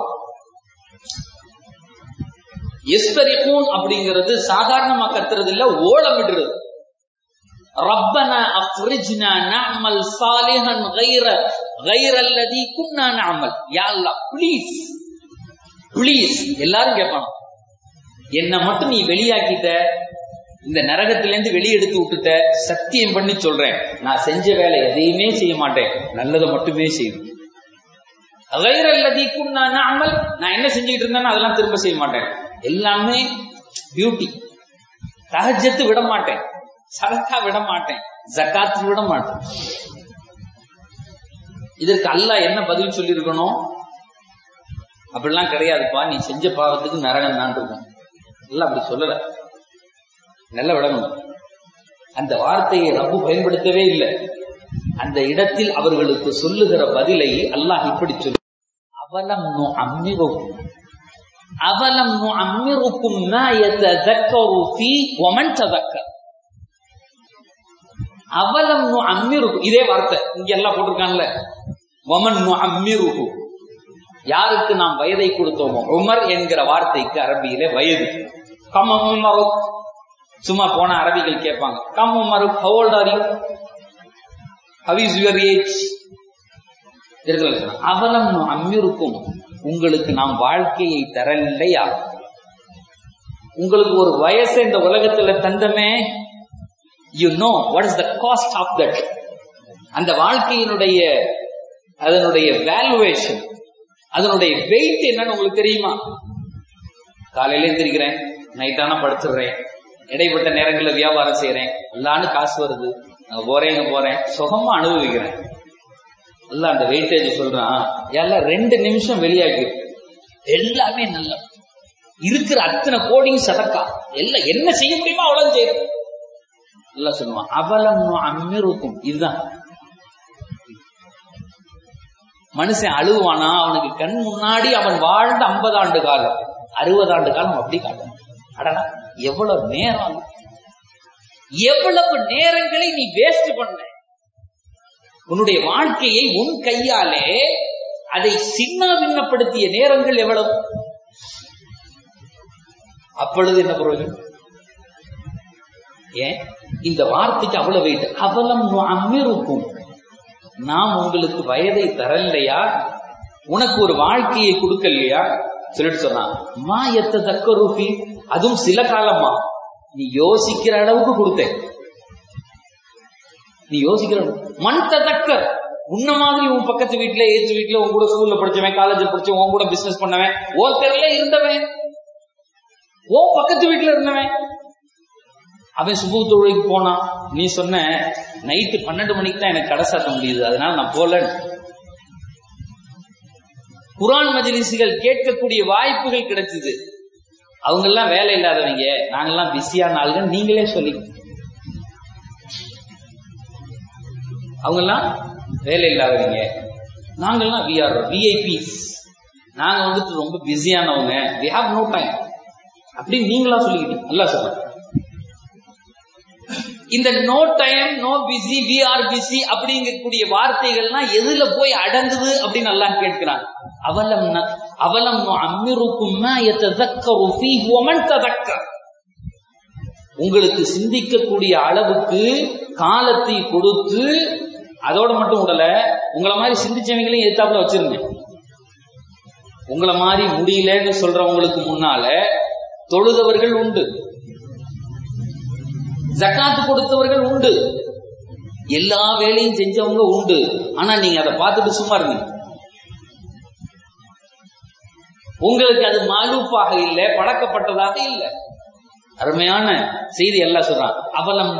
எஸ்தரிகூன் அப்படிங்கிறது சாதாரணமா கத்துறது இல்ல ஓலமிடுறது ரப்பனா அஃப்ரிஜ்னா நஅமல் சாலிஹன் கைர கைர அல்லதி குன்னா நஅமல் யா அல்லாஹ் ப்ளீஸ் ப்ளீஸ் எல்லாரும் கேட்பாங்க என்ன மட்டும் நீ வெளியாக்கிட்ட இந்த நரகத்திலேருந்து வெளியெடுத்து விட்டுட்ட சத்தியம் பண்ணி சொல்றேன் நான் செஞ்ச வேலை எதையுமே செய்ய மாட்டேன் நல்லதை மட்டுமே செய்வேன் அமல் நான் என்ன செஞ்சுக்கிட்டு இருந்தேன்னு அதெல்லாம் திரும்ப செய்ய மாட்டேன் எல்லாமே பியூட்டி சகஜத்து விட மாட்டேன் சரக்கா விட மாட்டேன் ஜக்காத்து விட மாட்டேன் இதற்கு அல்லாஹ் என்ன பதில் சொல்லியிருக்கணும் அப்படிலாம் கிடையாதுப்பா நீ செஞ்ச பாவத்துக்கு நரகம் தான் இருக்கும் இல்ல அப்படி சொல்லல நல்ல விளங்கணும் அந்த வார்த்தையை ரப்பு பயன்படுத்தவே இல்லை அந்த இடத்தில் அவர்களுக்கு சொல்லுகிற பதிலை அல்லாஹ் இப்படி சொல்லு அவலம் அம்மிருக்கும் அவலம் அம்மிருக்கும் அவலம் அம்மிருக்கும் இதே வார்த்தை இங்க எல்லாம் போட்டிருக்கான்ல ஒமன் அம்மிருகு யாருக்கு நாம் வயதை கொடுத்தோமோ உமர் என்கிற வார்த்தைக்கு அரபியிலே வயது கம் உமருக் சும்மா போன அரபிகள் கேட்பாங்க கம் உமருக் how old are you how is your age அவலம் அம்மிருக்கும் உங்களுக்கு நாம் வாழ்க்கையை தரலையா உங்களுக்கு ஒரு வயசு இந்த உலகத்துல தந்தமே you know what is the cost of that அந்த வாழ்க்கையினுடைய அதனுடைய வேல்யூவேஷன் அதனுடைய வெயிட் என்னன்னு உங்களுக்கு தெரியுமா காலையில எந்திரிக்கிறேன் நைட்டான படுத்துடுறேன் இடைப்பட்ட நேரங்களில் வியாபாரம் செய்யறேன் எல்லான்னு காசு வருது அங்க போறேன் இங்க போறேன் சுகமா அனுபவிக்கிறேன் அல்ல அந்த வெயிட்டேஜ் சொல்றான் எல்லாம் ரெண்டு நிமிஷம் வெளியாகி எல்லாமே நல்ல இருக்கிற அத்தனை கோடியும் சதக்கா எல்லாம் என்ன செய்ய முடியுமோ அவ்வளவு செய்யும் எல்லாம் சொல்லுவான் அவலம் அம்மிருக்கும் இதுதான் மனுஷன் அழுவானா அவனுக்கு கண் முன்னாடி அவன் வாழ்ந்த ஐம்பது ஆண்டு காலம் அறுபது ஆண்டு காலம் அப்படி காட்டணும் அடடா எவ்வளவு நேரம் எவ்வளவு நேரங்களை நீ வேஸ்ட் பண்ண உன்னுடைய வாழ்க்கையை உன் கையாலே அதை சின்ன பின்னப்படுத்திய நேரங்கள் எவ்வளவு அப்பொழுது என்ன பிரயோஜனம் ஏன் இந்த வார்த்தைக்கு அவ்வளவு வெயிட் அவலம் அம்மிருக்கும் நாம் உங்களுக்கு வயதை தரலையா உனக்கு ஒரு வாழ்க்கையை கொடுக்கலையா சொல்லிட்டு சொன்னான் மா எத்த தக்க ரூபி அதுவும் சில காலமா நீ யோசிக்கிற அளவுக்கு கொடுத்தேன் நீ யோசிக்கிற மண் தக்க உன்ன மாதிரி உன் பக்கத்து வீட்டுல ஏத்து வீட்டுல உன் கூட ஸ்கூல்ல படிச்சவன் காலேஜ்ல படிச்சவன் உன் கூட பிசினஸ் பண்ணவன் ஓ தெருல இருந்தவன் ஓ பக்கத்து வீட்டுல இருந்தவன் அவன் சுபு தொழிலுக்கு போனான் நீ சொன்ன நைட்டு பன்னெண்டு மணிக்கு தான் எனக்கு கடை சாத்த முடியுது அதனால நான் போல குரான் மஜிலிசுகள் கேட்கக்கூடிய வாய்ப்புகள் கிடைச்சது அவங்க எல்லாம் வேலை இல்லாதவங்க நாங்கெல்லாம் பிஸியான ஆளுங்க நீங்களே சொல்லி அவங்க எல்லாம் வேலை இல்லாதவங்க நாங்கெல்லாம் வி ஆர் விஐபிஸ் நாங்க வந்துட்டு ரொம்ப பிஸியானவங்க வி ஹாவ் நோ டைம் அப்படி நீங்களா சொல்லிக்கிட்டீங்க நல்லா சொல்லுங்க இந்த no time no busy we are busy அப்படிங்கக்கூடிய வார்த்தைகள்லாம் எதுல போய் அடங்குது அப்படின்னு நல்லா கேட்கிறாங்க அவலம் அவலம் அம்மிருக்கும் உங்களுக்கு சிந்திக்கக்கூடிய அளவுக்கு காலத்தை கொடுத்து அதோட மட்டும் விடல உங்களை மாதிரி சிந்திச்சவங்களையும் எதிர்த்தாப்புல வச்சிருங்க உங்களை மாதிரி முடியலன்னு சொல்றவங்களுக்கு முன்னால தொழுதவர்கள் உண்டு ஜக்காத்து கொடுத்தவர்கள் உண்டு எல்லா வேலையும் செஞ்சவங்க உண்டு ஆனா நீங்க அதை பார்த்துட்டு சும்மா இருந்தீங்க உங்களுக்கு அது மாலூப்பாக இல்லை பழக்கப்பட்டதாக இல்லை அருமையான செய்தி எல்லாம் சொல்றான் அவலம்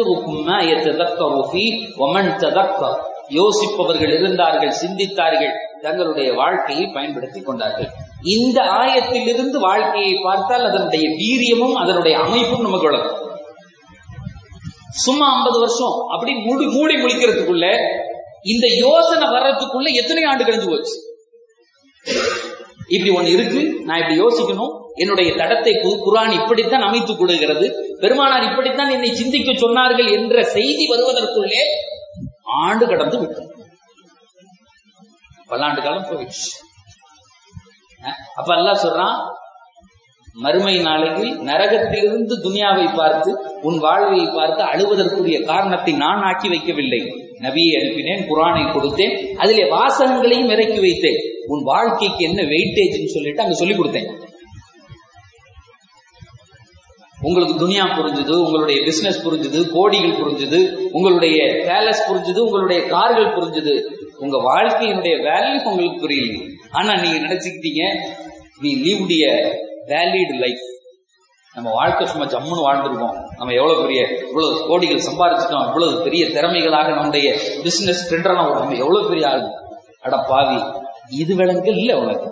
யோசிப்பவர்கள் இருந்தார்கள் சிந்தித்தார்கள் தங்களுடைய வாழ்க்கையை பயன்படுத்தி கொண்டார்கள் இந்த ஆயத்திலிருந்து வாழ்க்கையை பார்த்தால் அதனுடைய வீரியமும் அதனுடைய அமைப்பும் நமக்கு வளரும் சும்மா ஐம்பது வருஷம் அப்படி மூடி மூடி முடிக்கிறதுக்குள்ள இந்த யோசனை வர்றதுக்குள்ள எத்தனை ஆண்டு கழிஞ்சு போச்சு இப்படி ஒண்ணு இருக்கு நான் இப்படி யோசிக்கணும் என்னுடைய தடத்தை குரான் இப்படித்தான் அமைத்துக் கொடுக்கிறது பெருமானார் இப்படித்தான் என்னை சிந்திக்க சொன்னார்கள் என்ற செய்தி வருவதற்குள்ளே ஆண்டு கடந்து விட்டது பல்லாண்டு காலம் போயிடுச்சு அப்ப எல்லாம் சொல்றான் மறுமை நாளையில் நரகத்திலிருந்து துனியாவை பார்த்து உன் வாழ்வை பார்த்து அழுவதற்குரிய காரணத்தை நான் ஆக்கி வைக்கவில்லை நபியை அனுப்பினேன் குரானை கொடுத்தேன் அதிலே வாசகங்களையும் இறக்கி வைத்தேன் உன் வாழ்க்கைக்கு என்ன வெயிட்டேஜ் சொல்லிட்டு அங்க சொல்லி கொடுத்தேன் உங்களுக்கு துனியா புரிஞ்சுது உங்களுடைய பிசினஸ் புரிஞ்சுது கோடிகள் புரிஞ்சுது உங்களுடைய பேலஸ் புரிஞ்சுது உங்களுடைய கார்கள் புரிஞ்சுது உங்க வாழ்க்கையினுடைய வேல்யூ உங்களுக்கு புரியல ஆனா நீங்க நினைச்சுக்கிட்டீங்க வி லீவ்டிய வேலிட் லைஃப் நம்ம வாழ்க்கை சும்மா ஜம்முன்னு வாழ்ந்துருக்கோம் நம்ம எவ்வளவு பெரிய இவ்வளவு கோடிகள் சம்பாதிச்சிட்டோம் இவ்வளவு பெரிய திறமைகளாக நம்முடைய பிசினஸ் ட்ரெண்டெல்லாம் நம்ம எவ்வளவு பெரிய ஆள் அட பாவி இது விலங்கு இல்ல உனக்கு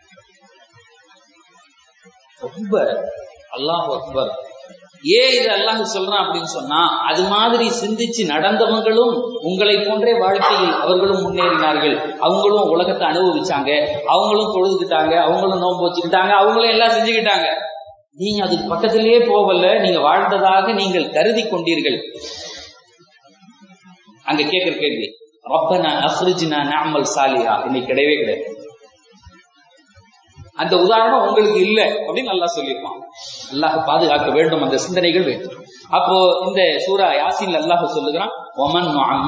ரொம்ப அல்லாஹ் அக்பர் ஏன் இது அல்லாஹ் சொல்றான் அப்படின்னு சொன்னா அது மாதிரி சிந்திச்சு நடந்தவங்களும் உங்களை போன்றே வாழ்க்கையில் அவர்களும் முன்னேறினார்கள் அவங்களும் உலகத்தை அனுபவிச்சாங்க அவங்களும் தொழுதுக்கிட்டாங்க அவங்களும் நோன்பு வச்சுக்கிட்டாங்க அவங்களும் எல்லாம் செஞ்சுக்கிட்டாங்க நீங்க அதுக்கு பக்கத்திலேயே போகல நீங்க வாழ்ந்ததாக நீங்கள் கருதி கொண்டீர்கள் அங்க கேட்கிற கேள்வி ரப்பனா அஹ்ரிஜ்னா நாமல் சாலியா இன்னைக்கு கிடையவே கிடையாது அந்த உதாரணம் உங்களுக்கு இல்ல அப்படின்னு நல்லா சொல்லியிருப்பான் அல்லாஹ் பாதுகாக்க வேண்டும் அந்த சிந்தனைகள் வேண்டும் அப்போ இந்த சூரா யாசின் அல்லாஹ் சொல்லுகிறான் ஒமன்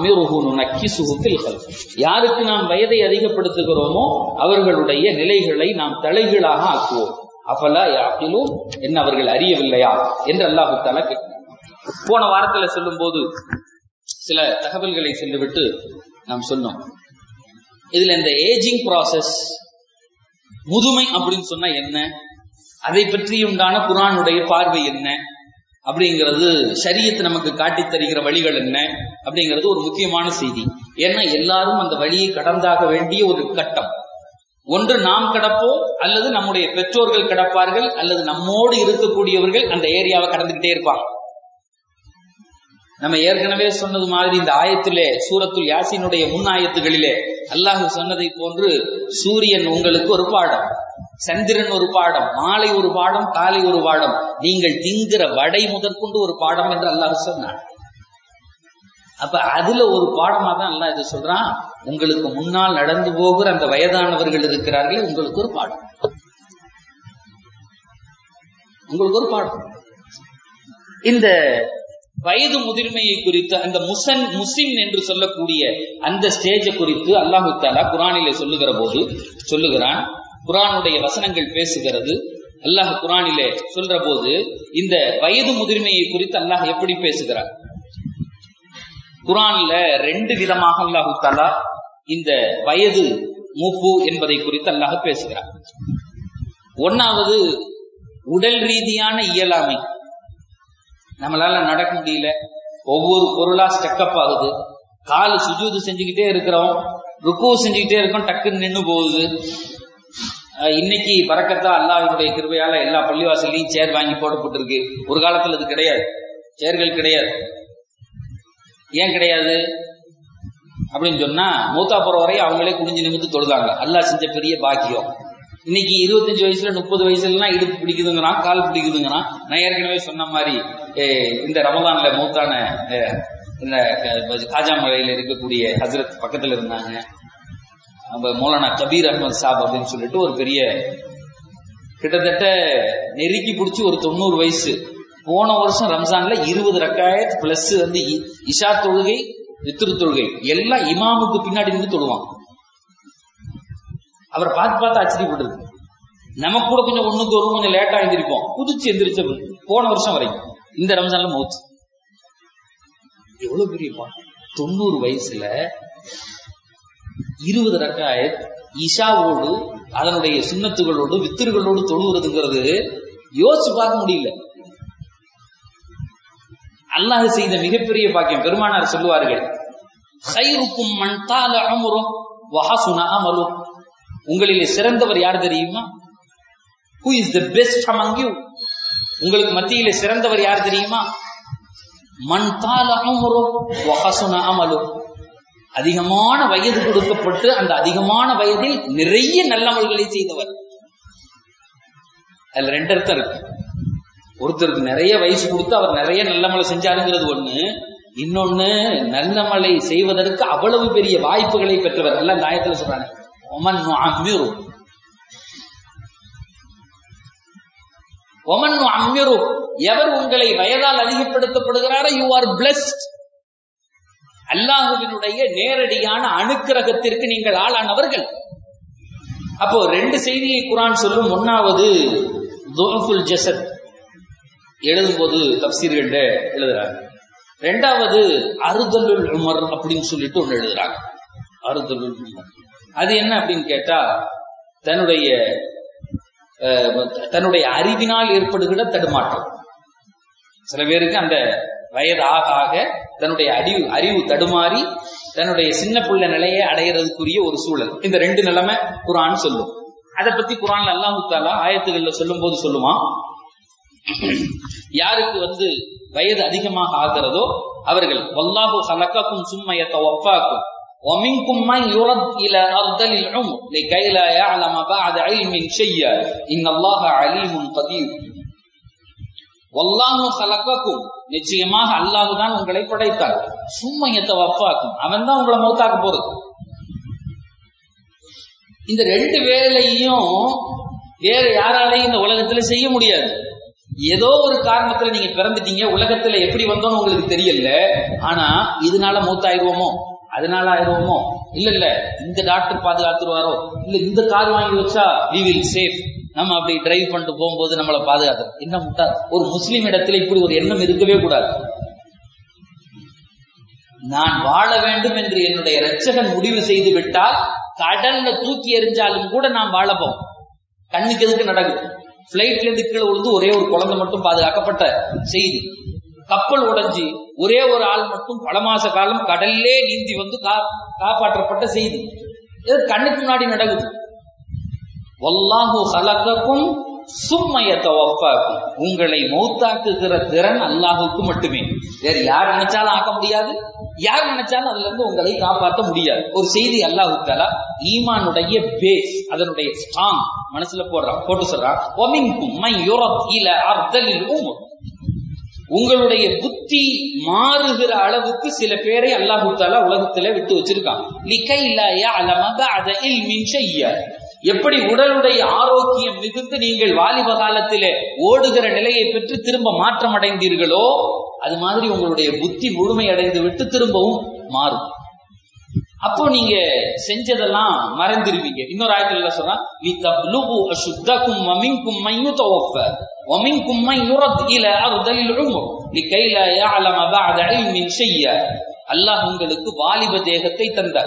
யாருக்கு நாம் வயதை அதிகப்படுத்துகிறோமோ அவர்களுடைய நிலைகளை நாம் தலைகீழாக ஆக்குவோம் அப்பலா யாக்கிலும் என்ன அவர்கள் அறியவில்லையா என்று அல்லாஹு தாலா போன வாரத்துல சொல்லும் போது சில தகவல்களை சென்றுவிட்டு நாம் சொன்னோம் இதுல இந்த ஏஜிங் ப்ராசஸ் முதுமை அப்படின்னு சொன்னா என்ன அதை பற்றி உண்டான குரானுடைய பார்வை என்ன அப்படிங்கிறது ஷரியத்து நமக்கு காட்டித் தருகிற வழிகள் என்ன அப்படிங்கிறது ஒரு முக்கியமான செய்தி ஏன்னா எல்லாரும் அந்த வழியை கடந்தாக வேண்டிய ஒரு கட்டம் ஒன்று நாம் கடப்போம் அல்லது நம்முடைய பெற்றோர்கள் கடப்பார்கள் அல்லது நம்மோடு இருக்கக்கூடியவர்கள் அந்த ஏரியாவை கடந்துகிட்டே இருப்பாங்க நம்ம ஏற்கனவே சொன்னது மாதிரி இந்த ஆயத்திலே சூரத்துல் யாசினுடைய முன் ஆயத்துகளிலே அல்லாஹ் சொன்னதை போன்று சூரியன் உங்களுக்கு ஒரு பாடம் சந்திரன் ஒரு பாடம் மாலை ஒரு பாடம் காலை ஒரு பாடம் நீங்கள் திங்கிற வடை முதற்கொண்டு ஒரு பாடம் என்று அல்லாஹ் சொன்னான் அப்ப அதுல ஒரு பாடமா தான் அல்லாஹ் இது சொல்றான் உங்களுக்கு முன்னால் நடந்து போகிற அந்த வயதானவர்கள் இருக்கிறார்கள் உங்களுக்கு ஒரு பாடம் உங்களுக்கு ஒரு பாடம் இந்த வயது முதிர்மையை குறித்து அந்த முசன் முசின் என்று சொல்லக்கூடிய அந்த ஸ்டேஜை குறித்து அல்லாஹு தாலா குரானிலே சொல்லுகிற போது சொல்லுகிறான் குரானுடைய வசனங்கள் பேசுகிறது அல்லாஹ் குரானிலே சொல்ற போது இந்த வயது முதிர்மையை குறித்து அல்லாஹ் எப்படி பேசுகிறான் குரான்ல ரெண்டு விதமாக அல்லாஹு தாலா இந்த வயது மூப்பு என்பதை குறித்து அல்லாஹ் பேசுகிறான் ஒன்னாவது உடல் ரீதியான இயலாமை நம்மளால நடக்க முடியல ஒவ்வொரு பொருளா ஸ்டெக்கப் ஆகுது காலு சுஜூது செஞ்சுக்கிட்டே இருக்கிறோம் ருக்கு செஞ்சுக்கிட்டே இருக்கோம் டக்குன்னு நின்று போகுது அஹ் இன்னைக்கு பறக்கத்தா அல்லாஹினுடைய கிருபையால எல்லா பள்ளிவாசல்லையும் சேர் வாங்கி போடப்பட்டிருக்கு ஒரு காலத்துல அது கிடையாது சேர்கள் கிடையாது ஏன் கிடையாது அப்படின்னு சொன்னா மூத்தா போற வரை அவங்களே குனிஞ்சு நிமித்து தொழுதாங்க அல்லாஹ் செஞ்ச பெரிய பாக்கியம் இன்னைக்கு இருபத்தஞ்சு வயசுல முப்பது வயசுலாம் இடுப்பு பிடிக்குதுங்கிறான் கால் பிடிக்குதுங்கிறான் நான் ஏற்கனவே சொன்ன மாதிரி eh, இந்த ரமதான்ல மூத்தான eh, இந்த க- காஜா மலையில இருக்கக்கூடிய ஹசரத் பக்கத்துல இருந்தாங்க நம்ம மௌலானா கபீர் அஹ்மத் சாப் அப்படின்னு சொல்லிட்டு ஒரு பெரிய கிட்டத்தட்ட நெருக்கி பிடிச்சி ஒரு தொண்ணூறு வயசு போன வருஷம் ரம்ஜான்ல இருபது ரக்காயத் பிளஸ் வந்து இ- இஷா தொழுகை வித்ரு தொழுகை எல்லாம் இமாமுக்கு பின்னாடி இருந்து தொழுவான் அவரை பார்த்து பார்த்து ஆச்சரியப்பட்டிருக்கு நமக்கு கூட கொஞ்சம் ஒண்ணுக்கு ஒரு கொஞ்சம் லேட்டா எந்திரிப்போம் புதுச்சு எந்திரிச்ச போன வருஷம் வரைக்கும் இந்த ரம்ஜான்ல மௌத்து எவ்வளவு பெரிய பாடம் தொண்ணூறு வயசுல இருபது ரக்காயத் இஷாவோடு அதனுடைய சுண்ணத்துகளோடு வித்திருகளோடு தொழுகிறதுங்கிறது யோசிச்சு பார்க்க முடியல அல்லாஹ் செய்த மிகப்பெரிய பாக்கியம் பெருமானார் சொல்லுவார்கள் "ஹைருக்கும் மன் தால அம்ரும் வஹசுன அமலும்." உங்களிலே சிறந்தவர் யார் தெரியுமா who is the best among you உங்களுக்கு மத்தியிலே சிறந்தவர் யார் தெரியுமா மன் தால அம்ரும் வஹசுன அமலும் அதிகமான வயது கொடுக்கப்பட்டு அந்த அதிகமான வயதில் நிறைய நல்லமல்களை செய்தவர் அதுல ரெண்டு அர்த்தம் இருக்கு ஒருத்தருக்கு நிறைய வயசு கொடுத்து அவர் நிறைய நல்லமலை செஞ்சாருங்கிறது ஒண்ணு இன்னொன்னு நல்லமலை செய்வதற்கு அவ்வளவு பெரிய வாய்ப்புகளை பெற்றவர் அல்ல இந்த ஆயத்துல சொல்றாங்க ஒமன் அம்மிரு ஒமன் அம்மிரு எவர் உங்களை வயதால் அதிகப்படுத்தப்படுகிறாரோ யூ ஆர் பிளஸ்ட் அல்லாஹுவினுடைய நேரடியான அனுக்கிரகத்திற்கு நீங்கள் ஆளானவர்கள் அப்போ ரெண்டு செய்தியை குரான் சொல்லும் ஒன்னாவது துஃபுல் ஜசத் எழுதும்போது தப்சீர்கள்ட எழுதுறாங்க ரெண்டாவது அறுதலுல் உமர் அப்படின்னு சொல்லிட்டு ஒண்ணு எழுதுறாங்க அறுதலுல் உமர் அது என்ன அப்படின்னு கேட்டா தன்னுடைய அஹ், தன்னுடைய அறிவினால் ஏற்படுகிற தடுமாற்றம் சில பேருக்கு அந்த வயது ஆக ஆக தன்னுடைய அறிவு அறிவு தடுமாறி தன்னுடைய சின்ன பிள்ளை நிலையை அடையிறதுக்குரிய ஒரு சூழல் இந்த ரெண்டு நிலைமை குரான் சொல்லும் அதை பத்தி குரான்ல அல்லாஹு தாலா ஆயத்துகள்ல சொல்லும் போது சொல்லுவான் யாருக்கு வந்து வயது அதிகமாக ஆகிறதோ அவர்கள் வல்லாஹு ஹலக்கக்கும் சும்ம யத்தவஃபாக்கும் ومنكم من يرد إلى أرذل العمر لكي لا يعلم بعد علم شيئا إن الله عليم قدير வல்லாஹு ஹலக்கக்கும் நிச்சயமாக அல்லாஹ் தான் உங்களை படைத்தார் சும்மையத்தை வப்பாக்கும் அவன் தான் உங்களை மௌத்தாக்க போறது இந்த ரெண்டு வேலையும் வேற யாராலையும் இந்த உலகத்துல செய்ய முடியாது ஏதோ ஒரு காரணத்துல நீங்க பிறந்துட்டீங்க உலகத்துல எப்படி வந்தோம்னு உங்களுக்கு தெரியல ஆனா இதனால மூத்தாயிருவோமோ அதனால ஆயிருவோமோ இல்ல இல்ல இந்த டாக்டர் பாதுகாத்துருவாரோ இல்ல இந்த கார் வாங்கி வச்சா வி வில் சேஃப் நம்ம அப்படி டிரைவ் பண்ணிட்டு போகும்போது நம்மளை பாதுகாத்து என்ன முட்டா ஒரு முஸ்லீம் இடத்துல இப்படி ஒரு எண்ணம் இருக்கவே கூடாது நான் வாழ வேண்டும் என்று என்னுடைய இரட்சகன் முடிவு செய்து விட்டால் கடல்ல தூக்கி எறிஞ்சாலும் கூட நான் வாழப்போம் கண்ணுக்கு எதுக்கு நடக்குது பிளைட்ல இருந்து கீழே விழுந்து ஒரே ஒரு குழந்தை மட்டும் பாதுகாக்கப்பட்ட செய்தி கப்பல் உடைஞ்சு ஒரே ஒரு ஆள் மட்டும் பல மாச காலம் கடல்லே நீந்தி வந்து கா- காப்பாற்றப்பட்ட செய்தி இது கண்ணுக்கு முன்னாடி நடக்குது வல்லாஹு ஹலகக்கும் சும்மையத்தவப்பாக்கும் உங்களை மௌத்தாக்குகிற திறன் அல்லாஹுக்கு மட்டுமே வேற யார் நினைச்சாலும் ஆக்க முடியாது யார் நினைச்சாலும் அதுல இருந்து உங்களை காப்பாற்ற முடியாது ஒரு செய்தி அல்லாஹு தாலா ஈமானுடைய பேஸ் அதனுடைய ஸ்ட்ராங் மனசுல போடுறான் போட்டு சொல்றான் ஒமின்கும் மை யுரத் இல அர்தலில் உமுர் உங்களுடைய புத்தி மாறுகிற அளவுக்கு சில பேரை அல்லாஹு தாலா உலகத்துல விட்டு வச்சிருக்கான் லிகை லா யஅலம பஅத இல்மின் ஷையா எப்படி உடலுடைய ஆரோக்கியம் மிகுந்து நீங்கள் வாலிப காலத்திலே ஓடுகிற நிலையை பெற்று திரும்ப மாற்றம் அடைந்தீர்களோ அது மாதிரி உங்களுடைய புத்தி முழுமை அடைந்து விட்டு திரும்பவும் மாறும் அப்போ நீங்க செஞ்சதெல்லாம் மறந்துருவீங்க இன்னொரு ஆயத்துல சொல்றா லி தப்லுகு அசுத்தக்கும் வமின்கும் மன் யுதவஃப வமின்கும் மன் யுரத் இல அர்தலில் உம்ர் லிகை லா யஅலம பஅத இல்மின் ஷையா அல்லாஹ் உங்களுக்கு வாலிப தேகத்தை தந்தார்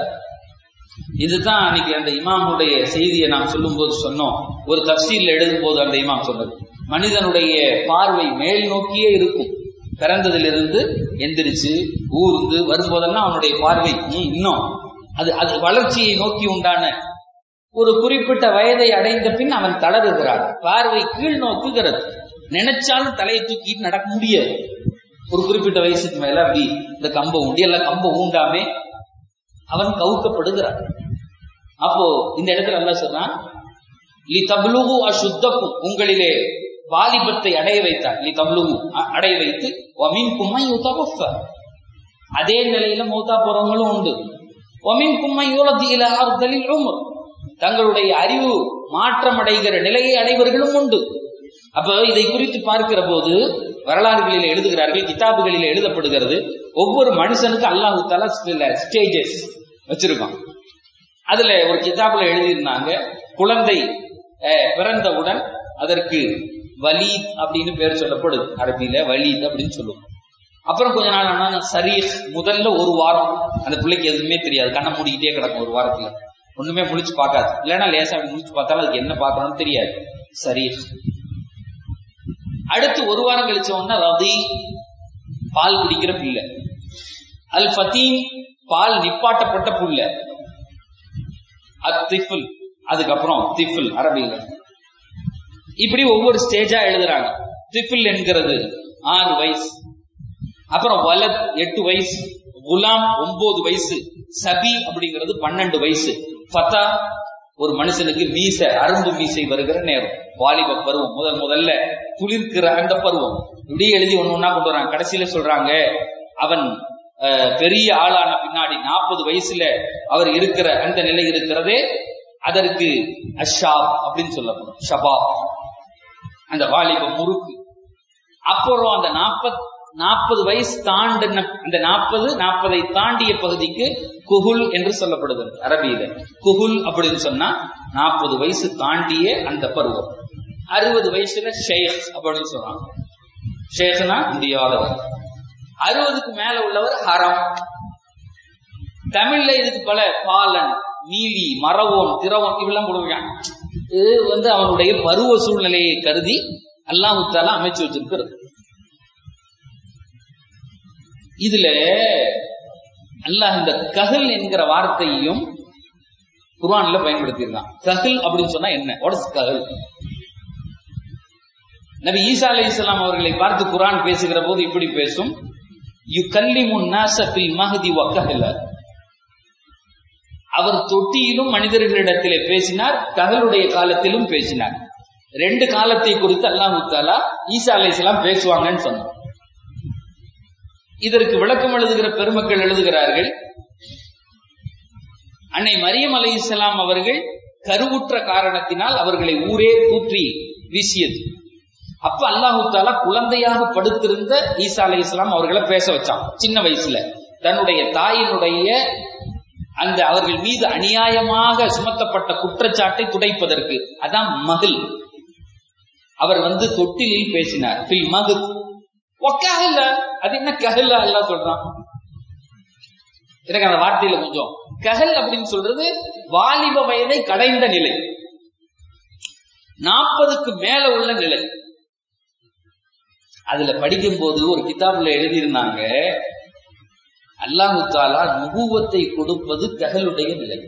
இதுதான் அன்னைக்கு அந்த இமாமுடைய செய்தியை நாம் சொல்லும்போது சொன்னோம் ஒரு தப்சீல்ல எழுதும் போது அந்த இமாம் சொன்னது மனிதனுடைய பார்வை மேல் நோக்கியே இருக்கும் பிறந்ததிலிருந்து எந்திரிச்சு ஊர்ந்து வரும்போதெல்லாம் அவனுடைய பார்வை ம், இன்னும் அது அது வளர்ச்சியை நோக்கி உண்டான ஒரு குறிப்பிட்ட வயதை அடைந்த பின் அவன் தளருகிறான் பார்வை கீழ் நோக்குகிறது நினைச்சாலும் தலையை தூக்கிட்டு நடக்க முடியாது ஒரு குறிப்பிட்ட வயசுக்கு மேல அப்படி இந்த கம்பை உண்டி எல்லாம் கம்பை ஊண்டாமே அவன் கவுக்கப்படுகிறான் அப்போ இந்த இடத்துல அல்லாஹ் சொல்றான் லி தப்லுகு அசுத்தக்கும் உங்களிலே வாலிபத்தை அடைய வைத்தார் லி தப்லுகு அ- அடைய வைத்து ஒமின் கும்மை யுதவஃப அதே நிலையில மௌத்தா போறவங்களும் உண்டு ஒமின் கும்மை யூலதி இல அர்தலில் உம்ர் தங்களுடைய அறிவு மாற்றம் அடைகிற நிலையை அடைவர்களும் உண்டு அப்ப இதை குறித்து பார்க்கிற போது வரலாறுகளில் எழுதுகிறார்கள் கிதாபுகளில் எழுதப்படுகிறது ஒவ்வொரு மனுஷனுக்கு அல்லாஹு தாலா சில ஸ்டேஜஸ் வச்சிருக்கான் அதுல ஒரு கிதாபுல எழுதியிருந்தாங்க குழந்தை அஹ், பிறந்தவுடன் அதற்கு வலீத் அப்படின்னு பேர் சொல்லப்படுது அரபியில வலீத் அப்படின்னு சொல்லுவோம் அப்புறம் கொஞ்ச நாள் ஆனா சரீர் முதல்ல ஒரு வாரம் அந்த பிள்ளைக்கு எதுவுமே தெரியாது கண்ணை மூடிக்கிட்டே கிடக்கும் ஒரு வாரத்துல ஒண்ணுமே முழிச்சு பார்க்காது இல்லைன்னா லேசா அப்படி முழிச்சு பார்த்தாலும் அதுக்கு என்ன பார்க்கணும்னு தெரியாது சரீர் அடுத்து ஒரு வாரம் கழிச்ச உடனே ரதி பால் குடிக்கிற பிள்ளை அல் ஃபத்தீம் பால் நிப்பாட்டப்பட்ட புல்ல அத்திஃபுல் அதுக்கப்புறம் திஃபுல் அரபியில இப்படி ஒவ்வொரு ஸ்டேஜா எழுதுறாங்க திஃபுல் என்கிறது ஆறு வயசு அப்புறம் வலத் எட்டு வயசு குலாம் ஒன்பது வயசு சபி அப்படிங்கிறது பன்னெண்டு வயசு ஃபத்தா ஒரு மனுஷனுக்கு மீச அரும்பு மீசை வருகிற நேரம் வாலிப பருவம் முதல் முதல்ல துளிர்க்கிற அந்த பருவம் இப்படி எழுதி ஒண்ணு ஒண்ணா கொண்டு வராங்க கடைசியில சொல்றாங்க அவன் அஹ், பெரிய ஆளான பின்னாடி நாற்பது வயசுல அவர் இருக்கிற அந்த நிலை இருக்கிறதே அதற்கு அஷாப் அப்படின்னு சொல்லப்படும் ஷபாப் அந்த வாலிப முறுக்கு அப்புறம் அந்த நாற்பத் நாற்பது வயசு தாண்டின அந்த நாற்பது நாற்பதை தாண்டிய பகுதிக்கு குகுல் என்று சொல்லப்படுகிறது அரபியில குகுல் அப்படின்னு சொன்னா நாற்பது வயசு தாண்டிய அந்த பருவம் அறுபது வயசுல ஷேக் அப்படின்னு சொல்றாங்க ஷேக்னா முடியாதவர் அறுபதுக்கு மேல உள்ளவர் ஹரம் தமிழ்ல இதுக்கு பல பாலன் நீலி மரவோன் திரவம் இவெல்லாம் போடுவாங்க இது வந்து அவனுடைய பருவ சூழ்நிலையை கருதி அல்லாஹு தாலா அமைச்சு வச்சிருக்கிறது இதுல அல்லாஹ் இந்த கஹல் என்கிற வார்த்தையையும் குர்ஆன்ல பயன்படுத்தியிருக்கான் கஹல் அப்படின்னு சொன்னா என்ன வாட் இஸ் கஹல் நபி ஈசா அலைஹிஸ்ஸலாம் அவர்களை பார்த்து குர்ஆன் பேசுகிற போது இப்படி பேசும் யு கல்லிமுன் நாச ஃபில் மஹதி வ கஹல அவர் தொட்டியிலும் மனிதர்களிடத்திலே பேசினார் கஹலுடைய காலத்திலும் பேசினார் ரெண்டு காலத்தை குறித்து அல்லாஹு தாலா ஈசா அலைஹிஸ்ஸலாம் பேசுவாங்கன்னு சொன்னார் இதற்கு விளக்கம் எழுதுகிற பெருமக்கள் எழுதுகிறார்கள் அன்னை மரியம் அலைஹிஸ்ஸலாம் அவர்கள் கருவுற்ற காரணத்தினால் அவர்களை ஊரே தூற்றி வீசியது அப்ப அல்லாஹு தாலா குழந்தையாக படுத்திருந்த ஈசா அலை இஸ்லாம் அவர்களை பேச வச்சான் சின்ன வயசுல தன்னுடைய தாயினுடைய அந்த அவர்கள் மீது அநியாயமாக சுமத்தப்பட்ட குற்றச்சாட்டை துடைப்பதற்கு அதான் மகிழ் அவர் வந்து தொட்டிலில் பேசினார் பில் மகு ஒக்கஹல்ல அது என்ன கஹல்ல அல்லா சொல்றான் எனக்கு அந்த வார்த்தையில கொஞ்சம் கஹல் அப்படின்னு சொல்றது வாலிப வயதை கடைந்த நிலை நாற்பதுக்கு மேல உள்ள நிலை அதுல படிக்கும் போது ஒரு கிதாபுல எழுதியிருந்தாங்க அல்லாஹு தாலா நுபுவத்தை கொடுப்பது ககலுடைய நிலை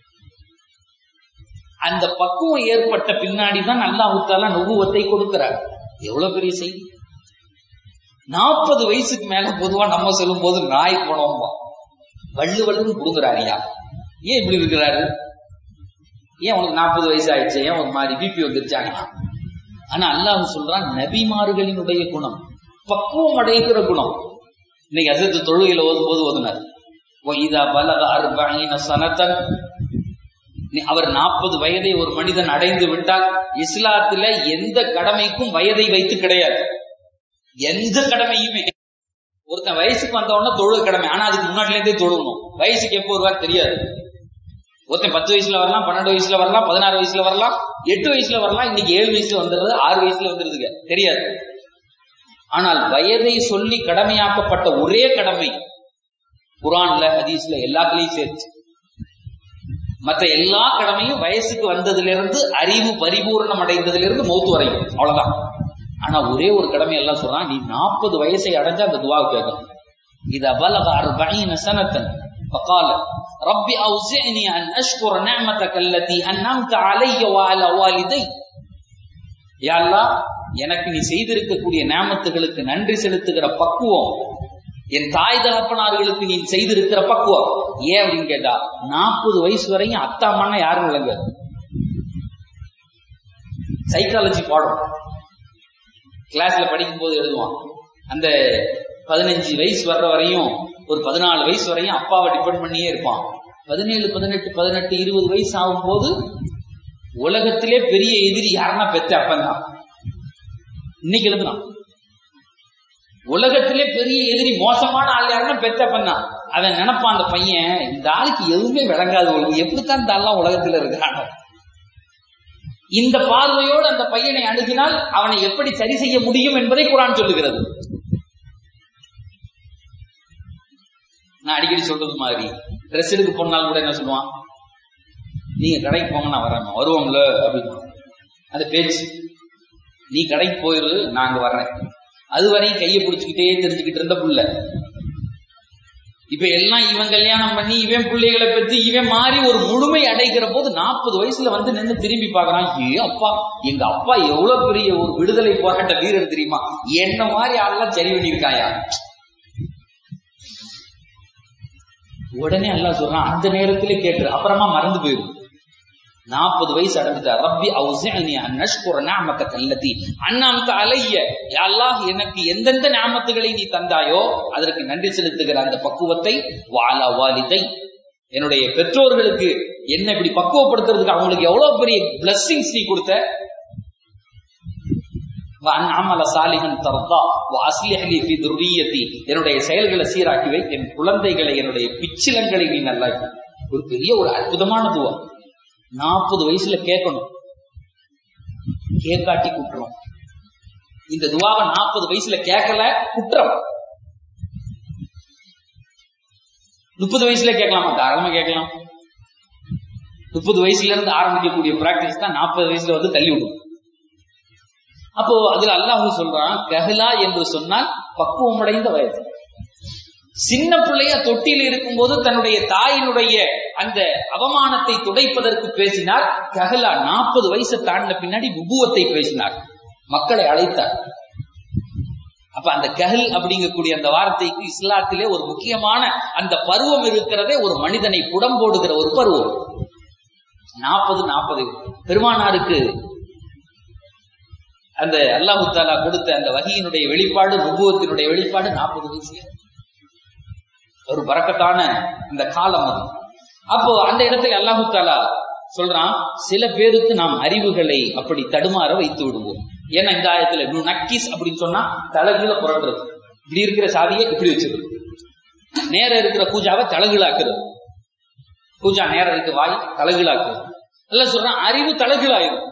அந்த பக்குவம் ஏற்பட்ட பின்னாடிதான் அல்லாஹு தாலா நுபுவத்தை கொடுக்கிறார் எவ்வளவு பெரிய செய்தி நாற்பது வயசுக்கு மேல பொதுவா நம்ம சொல்லும் போது நாய் போனோம் வள்ளு வள்ளுன்னு கொடுக்குறாருயா ஏன் இப்படி இருக்கிறாரு ஏன் உனக்கு நாற்பது வயசு ஆயிடுச்சு ஏன் ஒரு மாதிரி பிபி வந்துருச்சாங்க ஆனா அல்லாஹ் சொல்றான் நபிமார்களினுடைய குணம் பக்குவம் அடைகிற குணம் இன்னைக்கு அசத்து தொழுகையில ஓதும் போது ஓதுனார் இதா பலக அர்பீன சனத்தன் அவர் நாற்பது வயதை ஒரு மனிதன் அடைந்து விட்டால் இஸ்லாத்துல எந்த கடமைக்கும் வயதை வைத்து கிடையாது எந்த கடமையுமே ஒருத்தன் வயசுக்கு வந்த உடனே தொழுக கடமை ஆனா அதுக்கு முன்னாடில இருந்தே தொழுகணும் வயசுக்கு எப்போ வருவார் தெரியாது ஒருத்தன் பத்து வயசுல வரலாம் பன்னெண்டு வயசுல வரலாம் பதினாறு வயசுல வரலாம் எட்டு வயசுல வரலாம் இன்னைக்கு ஏழு வயசுல வந்துடுறது ஆறு வயசுல வந்துருதுங்க தெரியாது ஆனால் வயதை சொல்லி கடமையாக்கப்பட்ட ஒரே கடமை குரான்ல ஹதீஸ்ல எல்லாத்துலயும் சேர்த்து மற்ற எல்லா கடமையும் வயசுக்கு வந்ததுல இருந்து அறிவு பரிபூர்ணம் அடைந்ததுல இருந்து மௌத்து வரையும் அவ்வளவுதான் ஆனா ஒரே ஒரு கடமை எல்லாம் சொல்றான் நீ நாற்பது வயசை அடைஞ்சா அந்த துவா கேட்கணும் இது அபலக அர்பீன சனத்தன் فقال رب أوزعني أن أشكر نعمتك التي أنعمت علي وعلى والدي يا الله எனக்கு நீ செய்திருக்கக்கூடிய நாமத்துகளுக்கு நன்றி செலுத்துகிற பக்குவம் என் தாய் தகப்பனார்களுக்கு நீ செய்திருக்கிற பக்குவம் ஏன் அப்படின்னு கேட்டா நாற்பது வயசு வரையும் அத்தா அம்மானா யாரும் விளங்க சைக்காலஜி பாடம் கிளாஸ்ல படிக்கும் போது எழுதுவான் அந்த பதினஞ்சு வயசு வர்ற வரையும் ஒரு பதினாலு வயசு வரையும் அப்பாவை டிபெண்ட் பண்ணியே இருப்பான் பதினேழு பதினெட்டு பதினெட்டு இருபது வயசு ஆகும் போது உலகத்திலே பெரிய எதிரி யாருன்னா பெத்த அப்பன் தான் இன்னைக்கு எழுதுனான் உலகத்திலே பெரிய எதிரி மோசமான ஆள் யாருன்னா பெத்த அப்பன் தான் அவன் நினைப்பான் அந்த பையன் இந்த ஆளுக்கு எதுவுமே விளங்காது உங்களுக்கு எப்படித்தான் இந்த ஆள்லாம் உலகத்துல இருக்கிறான் இந்த பார்வையோடு அந்த பையனை அணுகினால் அவனை எப்படி சரி செய்ய முடியும் என்பதை குரான் சொல்லுகிறது நான் அடிக்கடி சொல்றது மாதிரி ட்ரெஸ் எடுக்க போனாலும் கூட என்ன சொல்லுவான் நீங்க கடைக்கு போங்க நான் வரேன் வருவோம்ல அப்படின்னு அந்த பேச்சு நீ கடைக்கு போயிரு நான் அங்க வர்றேன் அது வரையும் கையை பிடிச்சுக்கிட்டே தெரிஞ்சுக்கிட்டு இருந்த புள்ள இப்ப எல்லாம் இவன் கல்யாணம் பண்ணி இவன் பிள்ளைகளை பெற்று இவன் மாறி ஒரு முழுமை அடைகிற போது நாற்பது வயசுல வந்து நின்று திரும்பி பாக்குறான் ஏ அப்பா எங்க அப்பா எவ்வளவு பெரிய ஒரு விடுதலை போராட்ட வீரர் தெரியுமா என்ன மாதிரி ஆளெல்லாம் சரி பண்ணியிருக்காயா உடனே எல்லாம் சொல்றான் அந்த நேரத்திலே கேட்டு அப்புறமா மறந்து போயிடும் நாற்பது வயசு அடைஞ்சிட்டா ரப்பி அவுசிஅனி அன் நஷ்குர நிஅமத்தக அல்லதி அன்அம்த அலைய யா அல்லாஹ் எனக்கு எந்தெந்த நியாமத்துகளை நீ தந்தாயோ அதற்கு நன்றி செலுத்துகிற அந்த பக்குவத்தை வாலா வாலிதை என்னுடைய பெற்றோர்களுக்கு என்ன இப்படி பக்குவப்படுத்துறதுக்கு அவங்களுக்கு எவ்வளவு பெரிய பிளஸ்ஸிங்ஸ் நீ கொடுத்த அமல சாலிகன் தர்தா அஸ்லிஹலி ஃபி துர்ரியதி என்னுடைய செயல்களை சீராக்கி வை என் குழந்தைகளை என்னுடைய பிச்சிலங்களை நீ நல்லா ஒரு பெரிய ஒரு அற்புதமான துவா நாற்பது வயசுல கேட்கணும் கேட்காட்டி குற்றம் இந்த துவாவை நாற்பது வயசுல கேட்கல குற்றம் முப்பது வயசுல கேட்கலாமா தாராளமா கேட்கலாம் முப்பது வயசுல இருந்து ஆரம்பிக்கக்கூடிய பிராக்டிஸ் தான் நாற்பது வயசுல வந்து தள்ளி விடும் அப்போ அதுல அல்லாஹ் சொல்றான் கஹலா என்று சொன்னால் பக்குவமடைந்த வயது சின்ன பிள்ளைய தொட்டில் இருக்கும்போது தன்னுடைய தாயினுடைய அந்த அவமானத்தை துடைப்பதற்கு பேசினார் கஹலா நாற்பது வயசு தாண்டின பின்னாடி நுபுவத்தை பேசினார் மக்களை அழைத்தார் அப்ப அந்த கஹல் அப்படிங்கக்கூடிய அந்த வார்த்தைக்கு இஸ்லாத்திலே ஒரு முக்கியமான அந்த பருவம் இருக்கிறதே ஒரு மனிதனை புடம்போடுகிற ஒரு பருவம் நாற்பது நாற்பது பெருமானாருக்கு அந்த அல்லாஹு தாலா கொடுத்த அந்த வகையினுடைய வெளிப்பாடு நுபுவத்தினுடைய வெளிப்பாடு நாற்பது வயசுல ஒரு பறக்கத்தான இந்த காலம் அது அப்போ அந்த இடத்துல அல்லாஹு தாலா சொல்றான் சில பேருக்கு நாம் அறிவுகளை அப்படி தடுமாற வைத்து விடுவோம் ஏன்னா இந்த ஆயத்துல நக்கீஸ் அப்படின்னு சொன்னா தலகுல புரட்டுறது இப்படி இருக்கிற சாதியை இப்படி வச்சிருது நேரம் இருக்கிற பூஜாவை தலகுலாக்குறது பூஜா நேரம் இருக்கு வாய் தலகுலாக்குறது அல்ல சொல்றான் அறிவு தலகுலாயிரும்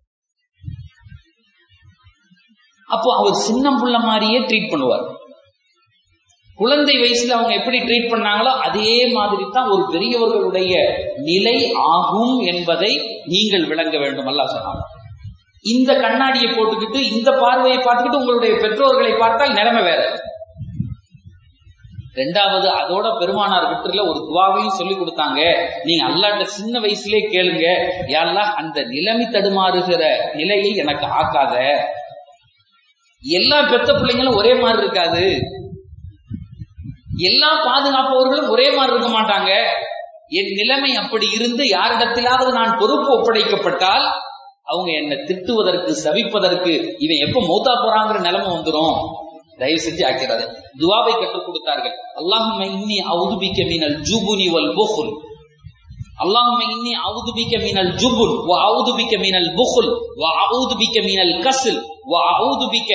அப்போ அவர் சின்ன புள்ள மாதிரியே ட்ரீட் பண்ணுவார் குழந்தை வயசுல அவங்க எப்படி ட்ரீட் பண்ணாங்களோ அதே மாதிரி தான் ஒரு பெரியவர்களுடைய நிலை ஆகும் என்பதை நீங்கள் விளங்க வேண்டும் அல்லா சொன்னாங்க இந்த கண்ணாடியை போட்டுக்கிட்டு இந்த பார்வையை பார்த்துக்கிட்டு உங்களுடைய பெற்றோர்களை பார்த்தால் நிலைமை வேற ரெண்டாவது அதோட பெருமானார் விட்டுல ஒரு துவாவையும் சொல்லி கொடுத்தாங்க நீங்க அல்லாட்ட சின்ன வயசுலயே கேளுங்க யாரெல்லாம் அந்த நிலைமை தடுமாறுகிற நிலையை எனக்கு ஆக்காத எல்லா பெத்த பிள்ளைங்களும் ஒரே மாதிரி இருக்காது எல்லா பாதுகாப்பவர்களும் ஒரே மாதிரி இருக்க மாட்டாங்க என் நிலைமை அப்படி இருந்து யாரிடத்திலாவது நான் பொறுப்பு ஒப்படைக்கப்பட்டால் அவங்க என்னை திட்டுவதற்கு சவிப்பதற்கு இவன் எப்ப மௌத்தா போறாங்கிற நிலைமை வந்துடும் தயவு செஞ்சு ஆக்கிறாரு துவாவை கற்றுக் கொடுத்தார்கள் அல்லாஹும் இன்னி அவுதுபிக்க மீனல் ஜூபுனி வல் புகுல் அல்லாஹும் இன்னி அவுதுபிக்க மீனல் ஜுபுல் வ அவுதுபிக்க மீனல் புகுல் வ அவுதுபிக்க மீனல் கசில் வ அவுதுபிக்க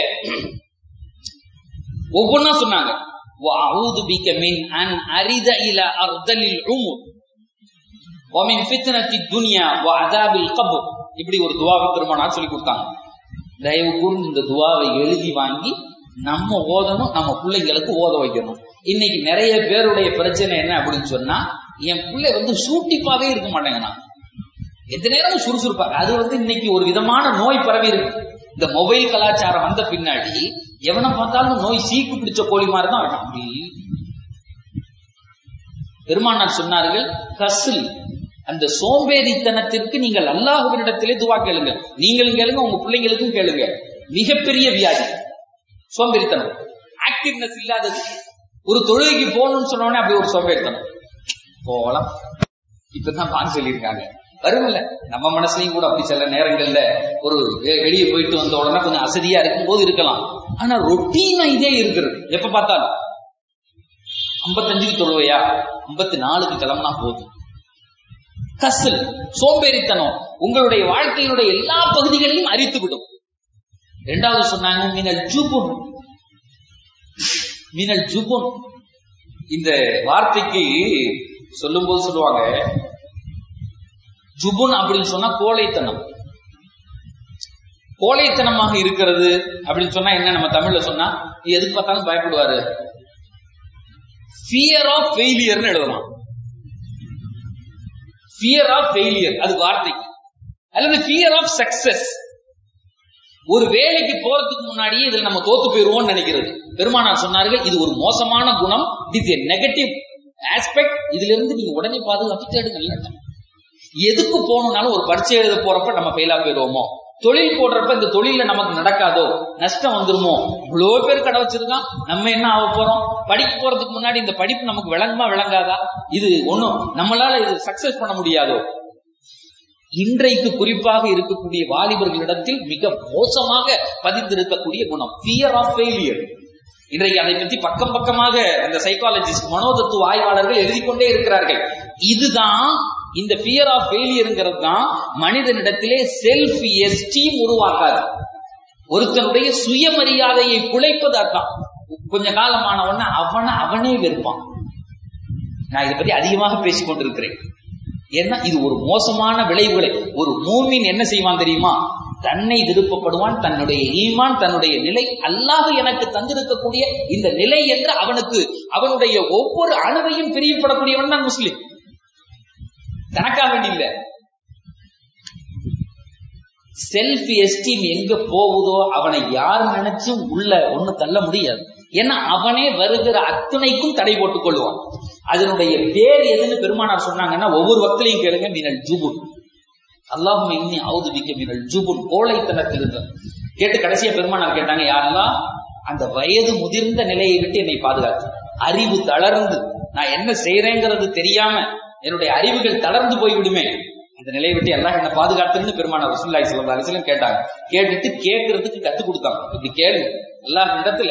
ஒவ்வொன்னா சொன்னாங்க வ அவுதுபிக்க மின் அன் அரித இல அர்தலில் உமுர் ومن فتنة الدنيا وعذاب القبر இப்படி ஒரு துவாவை திருமணம் சொல்லி கொடுத்தாங்க தயவு கூர்ந்து இந்த துவாவை எழுதி வாங்கி நம்ம ஓதணும் நம்ம பிள்ளைங்களுக்கு ஓத வைக்கணும் இன்னைக்கு நிறைய பேருடைய பிரச்சனை என்ன அப்படின்னு சொன்னா என் பிள்ளை வந்து சூட்டிப்பாவே இருக்க மாட்டேங்கண்ணா எந்த நேரமும் சுறுசுறுப்பாங்க அது வந்து இன்னைக்கு ஒரு விதமான நோய் பரவி இருக்கு இந்த மொபைல் கலாச்சாரம் வந்த பின்னாடி எவனை பார்த்தாலும் நோய் சீக்கு பிடிச்ச கோழி மாதிரி தான் இருக்கும் அப்படி பெருமானார் சொன்னார்கள் கசில் அந்த சோம்பேறித்தனத்திற்கு நீங்கள் அல்லாஹுவினிடத்திலே துவா கேளுங்க நீங்களும் கேளுங்க உங்க பிள்ளைங்களுக்கும் கேளுங்க மிகப்பெரிய வியாதி சோம்பேறித்தனம் ஆக்டிவ்னஸ் இல்லாதது ஒரு தொழுகைக்கு போகணும்னு சொன்னோடனே அப்படி ஒரு சோம்பேறித்தனம் போகலாம் இப்பதான் பான் சொல்லியிருக்காங்க வரும்ல நம்ம மனசுலயும் கூட அப்படி சில நேரங்கள்ல ஒரு வெளியே போயிட்டு வந்த உடனே கொஞ்சம் அசதியா இருக்கும் போது இருக்கலாம் ஆனா ரொட்டீனா இதே இருக்கிறது எப்ப பார்த்தாலும் ஐம்பத்தஞ்சுக்கு தொழுவையா ஐம்பத்தி நாலுக்கு கிளம்புனா போதும் கசல் சோம்பேறித்தனம் உங்களுடைய வாழ்க்கையினுடைய எல்லா பகுதிகளையும் அரித்து விடும் இரண்டாவது சொன்னாங்க மினல் ஜுபுன் மினல் ஜுபுன் இந்த வார்த்தைக்கு சொல்லும் போது சொல்லுவாங்க ஜுபுன் அப்படின்னு சொன்னா கோழைத்தனம் கோழைத்தனமாக இருக்கிறது அப்படின்னு சொன்னா என்ன நம்ம தமிழ்ல சொன்னா எதுக்கு பார்த்தாலும் பயப்படுவாரு ஃபியர் ஆஃப் ஃபெயிலியர்னு எழுதலாம் ஃபியர் ஆஃப் ஃபெயிலியர் அது வார்த்தைக்கு அல்லது ஃபியர் ஆஃப் சக்சஸ் ஒரு வேலைக்கு போறதுக்கு முன்னாடியே இதுல நம்ம தோத்து போயிருவோம்னு நினைக்கிறது பெருமானார் சொன்னார்கள் இது ஒரு மோசமான குணம் இட் இஸ் நெகட்டிவ் ஆஸ்பெக்ட் இதுல இருந்து நீங்க உடனே பாதுகாப்பு தேடுங்க எதுக்கு போகணும்னாலும் ஒரு பரீட்சை எழுத போறப்ப நம்ம ஃபெயிலா போயிடுவோமோ தொழில் போடுறப்ப இந்த தொழில நமக்கு நடக்காதோ நஷ்டம் வந்துருமோ இவ்வளவு பேர் கடை வச்சிருக்கான் நம்ம என்ன ஆக போறோம் படிக்க போறதுக்கு முன்னாடி இந்த படிப்பு நமக்கு விளங்குமா விளங்காதா இது ஒண்ணும் நம்மளால இது சக்சஸ் பண்ண முடியாதோ இன்றைக்கு குறிப்பாக இருக்கக்கூடிய வாலிபர்களிடத்தில் மிக மோசமாக பதிந்திருக்கக்கூடிய குணம் ஃபியர் ஆஃப் ஃபெயிலியர் இன்றைக்கு அதை பற்றி பக்கம் பக்கமாக அந்த சைக்காலஜிஸ்ட் மனோதத்துவ ஆய்வாளர்கள் எழுதி கொண்டே இருக்கிறார்கள் இதுதான் இந்த ஃபியர் ஆஃப் ஃபெயிலியருங்கிறது தான் மனிதனிடத்திலே செல்ஃப் எஸ்டீம் உருவாக்காது ஒருத்தனுடைய சுயமரியாதையை குலைப்பது அதான் கொஞ்ச காலமான உடனே அவனை அவனே வெறுப்பான் நான் இதை பத்தி அதிகமாக பேசிக் கொண்டிருக்கிறேன் ஏன்னா இது ஒரு மோசமான விளைவுகளை ஒரு மூமின் என்ன செய்வான் தெரியுமா தன்னை விருப்பப்படுவான் தன்னுடைய ஈமான் தன்னுடைய நிலை அல்லாஹ் எனக்கு தந்திருக்கக்கூடிய இந்த நிலை என்று அவனுக்கு அவனுடைய ஒவ்வொரு அணுவையும் பிரியப்படக்கூடியவன் தான் முஸ்லிம் தனக்காக வேண்டி இல்ல செல்ஃப் எஸ்டீம் எங்க போகுதோ அவனை யார் நினைச்சும் உள்ள ஒண்ணு தள்ள முடியாது ஏன்னா அவனே வருகிற அத்துணைக்கும் தடை போட்டுக் கொள்வான் அதனுடைய பேர் எதுன்னு பெருமானார் சொன்னாங்கன்னா ஒவ்வொரு வக்திலையும் கேளுங்க மீனல் ஜுபுன் அல்லாஹும் இன்னி அவுதுபிக்க மீனல் ஜுபுன் கோழைத்தனத்தில் இருந்த கேட்டு கடைசியா பெருமானார் கேட்டாங்க யாரெல்லாம் அந்த வயது முதிர்ந்த நிலையை விட்டு என்னை பாதுகாத்து அறிவு தளர்ந்து நான் என்ன செய்யறேங்கிறது தெரியாம என்னுடைய அறிவுகள் தளர்ந்து போய்விடுமே அந்த நிலையை விட்டு எல்லாம் என்ன பாதுகாத்துன்னு பெருமானார் ரசூல்லாய் சொல்லா அலிஸ்லம் கேட்டாங்க கேட்டுட்டு கேட்கறதுக்கு கத்து கொடுத்தாங்க இப்படி கேளு எல்லா இடத்துல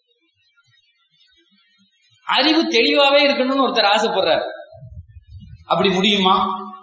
அறிவு தெளிவாவே இருக்கணும்னு ஒருத்தர் ஆசைப்படுறாரு அப்படி முடியுமா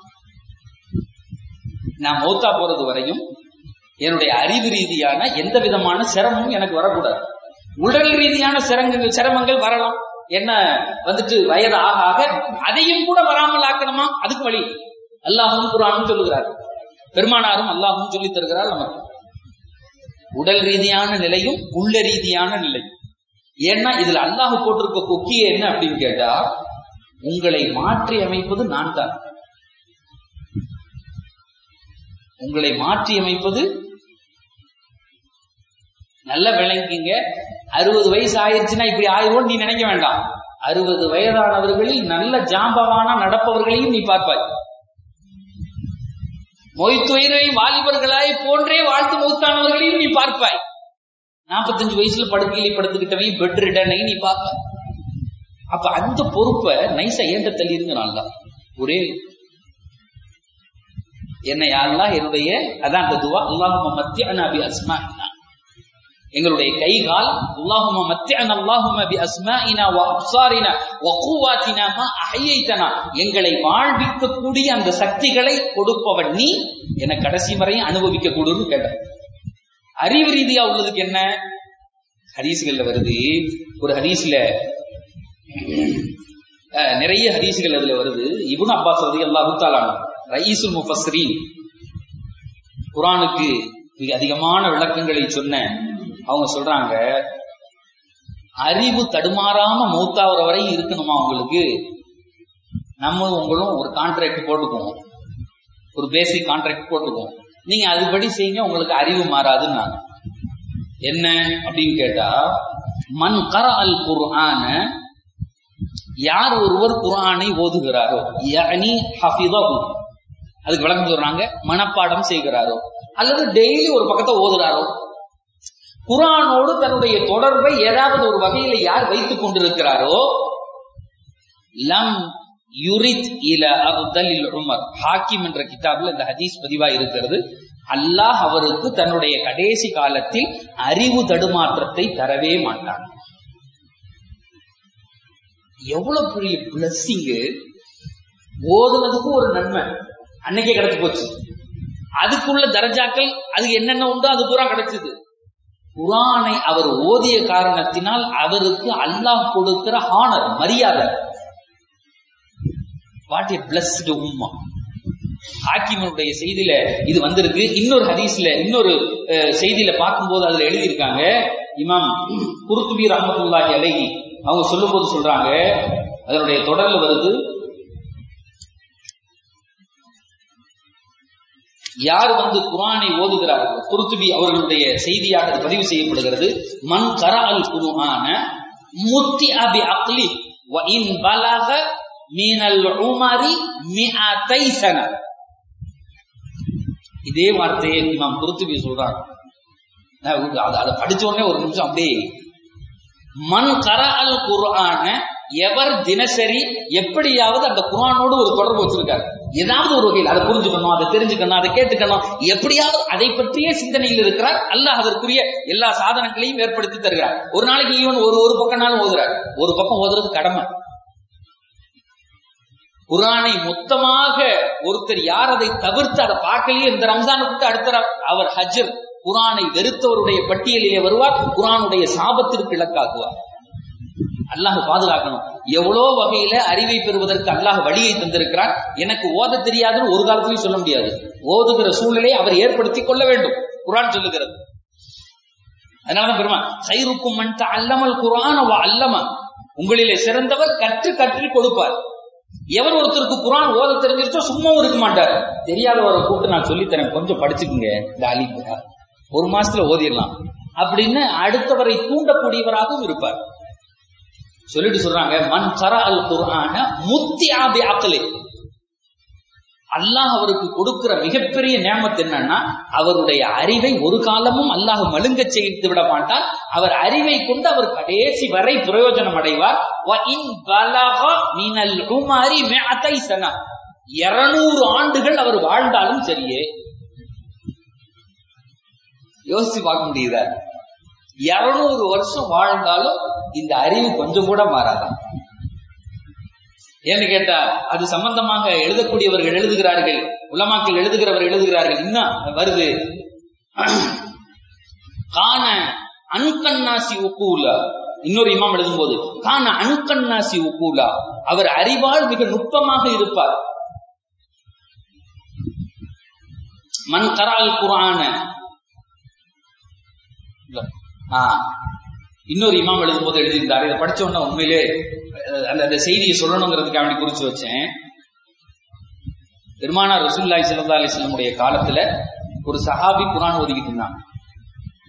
நான் மௌத்தா போறது வரையும் என்னுடைய அறிவு ரீதியான எந்த விதமான சிரமமும் எனக்கு வரக்கூடாது உடல் ரீதியான சிரமங்கள் சிரமங்கள் வரலாம் என்ன வந்துட்டு வயது ஆக ஆக அதையும் கூட வராமல் ஆக்கணுமா அதுக்கு வழி அல்லாஹும் குரானும் சொல்லுகிறார் பெருமானாரும் அல்லாஹும் சொல்லி தருகிறார் நமக்கு உடல் ரீதியான நிலையும் உள்ள ரீதியான நிலையும் ஏன்னா இதுல அல்லாஹ் போட்டிருக்க கொக்கிய என்ன அப்படின்னு கேட்டா உங்களை மாற்றி அமைப்பது நான் தான் உங்களை மாற்றி அமைப்பது நல்லா விளங்கிங்க அறுபது வயசு ஆயிருச்சுன்னா இப்படி ஆயிரும் நீ நினைக்க வேண்டாம் அறுபது வயதானவர்களில் நல்ல ஜாம்பவானா நடப்பவர்களையும் நீ பார்ப்பாய் மொய்த்துயிரை வாலிபர்களாய் போன்றே வாழ்த்து மூத்தானவர்களையும் நீ பார்ப்பாய் நாற்பத்தஞ்சு வயசுல படுக்கையில படுத்துக்கிட்டவையும் பெட் ரிடனை நீ பார்ப்பாய் அப்ப அந்த பொறுப்பை நைசா ஏண்ட தள்ளி இருந்தனால ஒரே என்னை யாரெல்லாம் என்னுடைய அதான் அந்த துவா அல்லாஹும மத்தியனா பி அஸ்மாஇனா எங்களுடைய கை கால் அல்லாஹும மத்தியன அல்லாஹும பி அஸ்மாஇனா வ அப்சாரினா வ குவாத்தினா மா அஹையைதனா எங்களை வாழ்விக்கக்கூடிய அந்த சக்திகளை கொடுப்பவன் நீ என கடைசி வரையும் அனுபவிக்க கூடுன்னு கேட்டார் அறிவு ரீதியா உள்ளதுக்கு என்ன ஹதீஸ்கள்ல வருது ஒரு ஹதீஸ்ல அஹ், நிறைய ஹதீஸ்கள் அதுல வருது இப்னு அப்பாஸ் ரதி அல்லாஹு தாலான் ரயீசுல் முஃபஸ்ஸரீன் குரானுக்கு மிக அதிகமான விளக்கங்களை சொன்ன அவங்க சொல்றாங்க அறிவு தடுமாறாம மூத்தாவர வரை இருக்கணுமா உங்களுக்கு நம்ம உங்களும் ஒரு கான்ட்ராக்ட் போட்டுக்குவோம் ஒரு பேசிக் கான்ட்ராக்ட் போட்டுக்குவோம் நீங்க அதுபடி செய்யுங்க உங்களுக்கு அறிவு மாறாதுன்னு என்ன அப்படின்னு கேட்டா மன் கர அல் குர்ஆன யார் ஒருவர் குர்ஆனை ஓதுகிறாரோ யஅனி ஹஃபிதஹு அதுக்கு விளக்கம் சொல்றாங்க மனப்பாடம் செய்கிறாரோ அல்லது டெய்லி ஒரு பக்கத்தை ஓதுறாரோ குர்ஆனோடு தன்னுடைய தொடர்பை ஏதாவது ஒரு வகையில யார் வைத்துக் கொண்டிருக்கிறாரோ லம் யுரித் இல அப்தலில் உமர் ஹாக்கிம் என்ற கிதாபில் இந்த ஹதீஸ் பதிவா இருக்கிறது அல்லாஹ் அவருக்கு தன்னுடைய கடைசி காலத்தில் அறிவு தடுமாற்றத்தை தரவே மாட்டான் எவ்வளவு பெரிய பிளஸ்ஸிங்கு ஓதுனதுக்கு ஒரு நன்மை அன்னைக்கே கிடைச்சு போச்சு அதுக்குள்ள தரஜாக்கள் அது என்னென்ன உண்டோ அது பூரா கிடைச்சது குரானை அவர் ஓதிய காரணத்தினால் அவருக்கு அல்லாஹ் கொடுக்கிற ஹானர் மரியாதை வாட் ஏ பிளஸ்டு உம்மா ஹாக்கிமனுடைய செய்தியில இது வந்திருக்கு இன்னொரு ஹதீஸ்ல இன்னொரு அஹ், செய்தியில பார்க்கும்போது அதுல எழுதியிருக்காங்க இமாம் குருத்துபி ரஹமத்துல்லாஹி அலைஹி அவங்க சொல்லும்போது சொல்றாங்க அதனுடைய தொடர்ல வருது யார் வந்து குர்ஆனை ஓதுகிறார்கள் குருத்துபி அவர்களுடைய செய்தியாக அது பதிவு செய்யப்படுகிறது மன் கர அல் குர்ஆன முத்தி அபி அக்லி வ இன் பலக மீனல் உமரி மிஅத்தை சன இதே வார்த்தையை இமாம் குருத்துபி சொல்றாங்க நான் உங்களுக்கு அதை அதை படிச்ச உடனே ஒரு நிமிஷம் அப்படியே மன் கர அல் குர்ஆன எவர் தினசரி எப்படியாவது அந்த குர்ஆனோடு ஒரு தொடர்பு வச்சிருக்காரு ஏதாவது ஒரு வகையில் அதை புரிஞ்சுக்கணும் அதை தெரிஞ்சுக்கணும் அதை கேட்டுக்கணும் எப்படியாவது அதை பற்றிய சிந்தனையில் இருக்கிறார் அல்லாஹ் அதற்குரிய எல்லா சாதனங்களையும் ஏற்படுத்தி தருகிறார் ஒரு நாளைக்கு ஈவன் ஒரு ஒரு பக்கம்னாலும் ஓதுறார் ஒரு பக்கம் ஓதுறது கடமை குரானை மொத்தமாக ஒருத்தர் யார் அதை தவிர்த்து அதை பார்க்கலையே இந்த ரம்ஜானுக்கு அடுத்த ர- அவர் ஹஜர் குரானை வெறுத்தவருடைய பட்டியலிலே வருவார் குரானுடைய சாபத்திற்கு இலக்காக்குவார் அல்லாஹ் பாதுகாக்கணும் எவ்வளோ வகையில அறிவை பெறுவதற்கு அல்லாஹ் வழியை தந்திருக்கிறான் எனக்கு ஓத தெரியாதுன்னு ஒரு காலத்திலையும் சொல்ல முடியாது ஓதுகிற சூழ்நிலையை அவர் ஏற்படுத்தி கொள்ள வேண்டும் குரான் சொல்லுகிறது அதனாலதான் பெருமா சைருக்கும் மன் அல்லமல் குரான் அவ அல்லம உங்களிலே சிறந்தவர் கற்று கற்று கொடுப்பார் எவர் ஒருத்தருக்கு குரான் ஓத தெரிஞ்சிருச்சோ சும்மாவும் இருக்க மாட்டார் தெரியாதவரை கூப்பிட்டு நான் சொல்லித்தரேன் கொஞ்சம் படிச்சுக்குங்க இந்த அலிபுரா ஒரு மாசத்துல ஓதிடலாம் அப்படின்னு அடுத்தவரை தூண்டக்கூடியவராகவும் இருப்பார் சொல்லிட்டு சொல்றாங்க மன் சர அல் குர்ஆன முத்தி ஆபி அக்கலே அல்லாஹ் அவருக்கு கொடுக்கிற மிகப்பெரிய நேமத்து என்னன்னா அவருடைய அறிவை ஒரு காலமும் அல்லாஹ் மழுங்க செய்து விட மாட்டார் அவர் அறிவை கொண்டு அவர் கடைசி வரை பிரயோஜனம் அடைவார் வ இன் பலக மினல் உமரி மிஅத்தை சனா 200 ஆண்டுகள் அவர் வாழ்ந்தாலும் சரியே யோசிச்சு பார்க்க முடியுதா இருநூறு வருஷம் வாழ்ந்தாலும் இந்த அறிவு கொஞ்சம் கூட மாறாதான் ஏன்னு கேட்டா அது சம்பந்தமாக எழுதக்கூடியவர்கள் எழுதுகிறார்கள் உலமாக்கள் எழுதுகிறவர் எழுதுகிறார்கள் இன்னும் வருது காண அன்கண்ணாசி உக்கூலா இன்னொரு இமாம் எழுதும்போது காண அன்கண்ணாசி உக்கூலா அவர் அறிவால் மிக நுட்பமாக இருப்பார் மன் கரால் குரான ஆ, இன்னொரு இமாம் எழுதும்போது எழுதியிருந்தாரு இதை படிச்ச உடனே உண்மையிலே அஹ், அந்த அந்த செய்தியை சொல்லணுங்கிறதுக்காக வேண்டி குறிச்சு வச்சேன் பெருமானார் ரசூல்லாய் சல்லா அலிஸ்லமுடைய காலத்துல ஒரு சஹாபி குரான் ஒதுக்கிட்டு இருந்தாங்க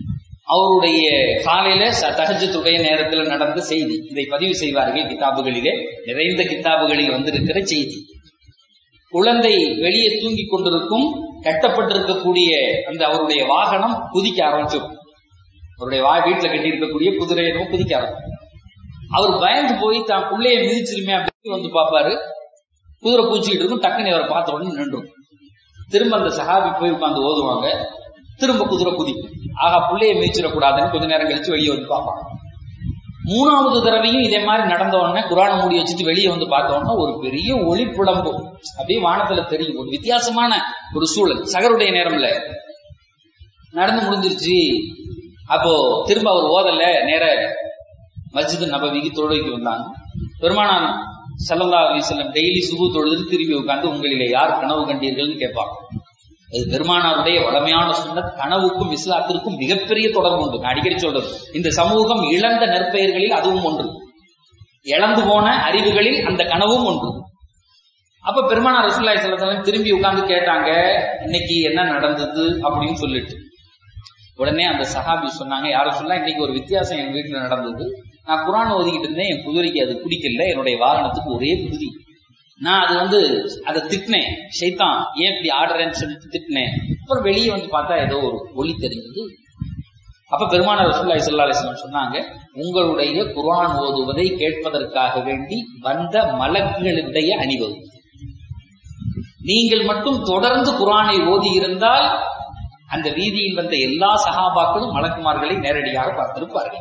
அவருடைய காலையில தகஜத்துடைய நேரத்தில் நடந்த செய்தி இதை பதிவு செய்வார்கள் கிதாபுகளிலே நிறைந்த கிதாபுகளில் வந்திருக்கிற செய்தி குழந்தை வெளியே தூங்கி கொண்டிருக்கும் கட்டப்பட்டிருக்கக்கூடிய அந்த அவருடைய வாகனம் குதிக்க ஆரம்பிச்சிடும் அவருடைய வா வீட்டுல கட்டி இருக்கக்கூடிய குதிரை என்னமோ குதிக்க ஆரம்பிக்கும் அவர் பயந்து போய் தான் பிள்ளைய மிதிச்சிருமே அப்படின்னு வந்து பார்ப்பாரு குதிரை பூச்சிக்கிட்டு இருக்கும் டக்குன்னு அவரை பார்த்த உடனே நின்றும் திரும்ப அந்த சஹாபி போய் உட்காந்து ஓதுவாங்க திரும்ப குதிரை குதிக்கும் ஆகா பிள்ளைய மிதிச்சிடக்கூடாதுன்னு கொஞ்ச நேரம் கழிச்சு வெளியே வந்து பார்ப்பாங்க மூணாவது தடவையும் இதே மாதிரி நடந்த உடனே குரான மூடி வச்சுட்டு வெளியே வந்து பார்த்த உடனே ஒரு பெரிய ஒளி புலம்பு அப்படியே வானத்துல தெரியும் ஒரு வித்தியாசமான ஒரு சூழல் சகருடைய நேரம்ல நடந்து முடிஞ்சிருச்சு அப்போ திரும்ப அவர் ஓதல நேர மஸ்ஜித் நபவிக்கு தொழுகைக்கு வந்தாங்க பெருமானான் சல்லல்லா அலிசல்லம் டெய்லி சுபு தொழுது திரும்பி உட்கார்ந்து உங்களிலே யார் கனவு கண்டீர்கள்னு கேட்பாங்க அது பெருமானாருடைய வளமையான சுண்ணத் கனவுக்கும் இஸ்லாத்திற்கும் மிகப்பெரிய தொடர்பு உண்டு நான் அடிக்கடி சொல்றது இந்த சமூகம் இழந்த நற்பெயர்களில் அதுவும் ஒன்று இழந்து போன அறிவுகளில் அந்த கனவும் ஒன்று அப்ப பெருமானார் ரசூல்லாய் செல்லத்தலம் திரும்பி உட்கார்ந்து கேட்டாங்க இன்னைக்கு என்ன நடந்தது அப்படின்னு சொல்லிட்டு உடனே அந்த சஹாபி சொன்னாங்க யாரும் சொல்ல இன்னைக்கு ஒரு வித்தியாசம் என் வீட்டுல நடந்தது நான் குரான் ஓதிக்கிட்டு இருந்தேன் என் குதிரைக்கு அது பிடிக்கல என்னுடைய வாகனத்துக்கு ஒரே குதிரி நான் அது வந்து அதை திட்டினேன் ஷைத்தான் ஏன் இப்படி ஆடுறேன்னு சொல்லிட்டு திட்டினேன் அப்புறம் வெளியே வந்து பார்த்தா ஏதோ ஒரு ஒளி தெரிஞ்சது அப்ப பெருமான ரசூல்லாய் சல்லா அலிஸ்லாம் சொன்னாங்க உங்களுடைய குரான் ஓதுவதை கேட்பதற்காக வேண்டி வந்த மலக்குகளுடைய அணிவகுப்பு நீங்கள் மட்டும் தொடர்ந்து குரானை ஓதி இருந்தால் அந்த வீதியில் வந்த எல்லா சகாபாக்களும் மலக்குமார்களை நேரடியாக பார்த்திருப்பார்கள்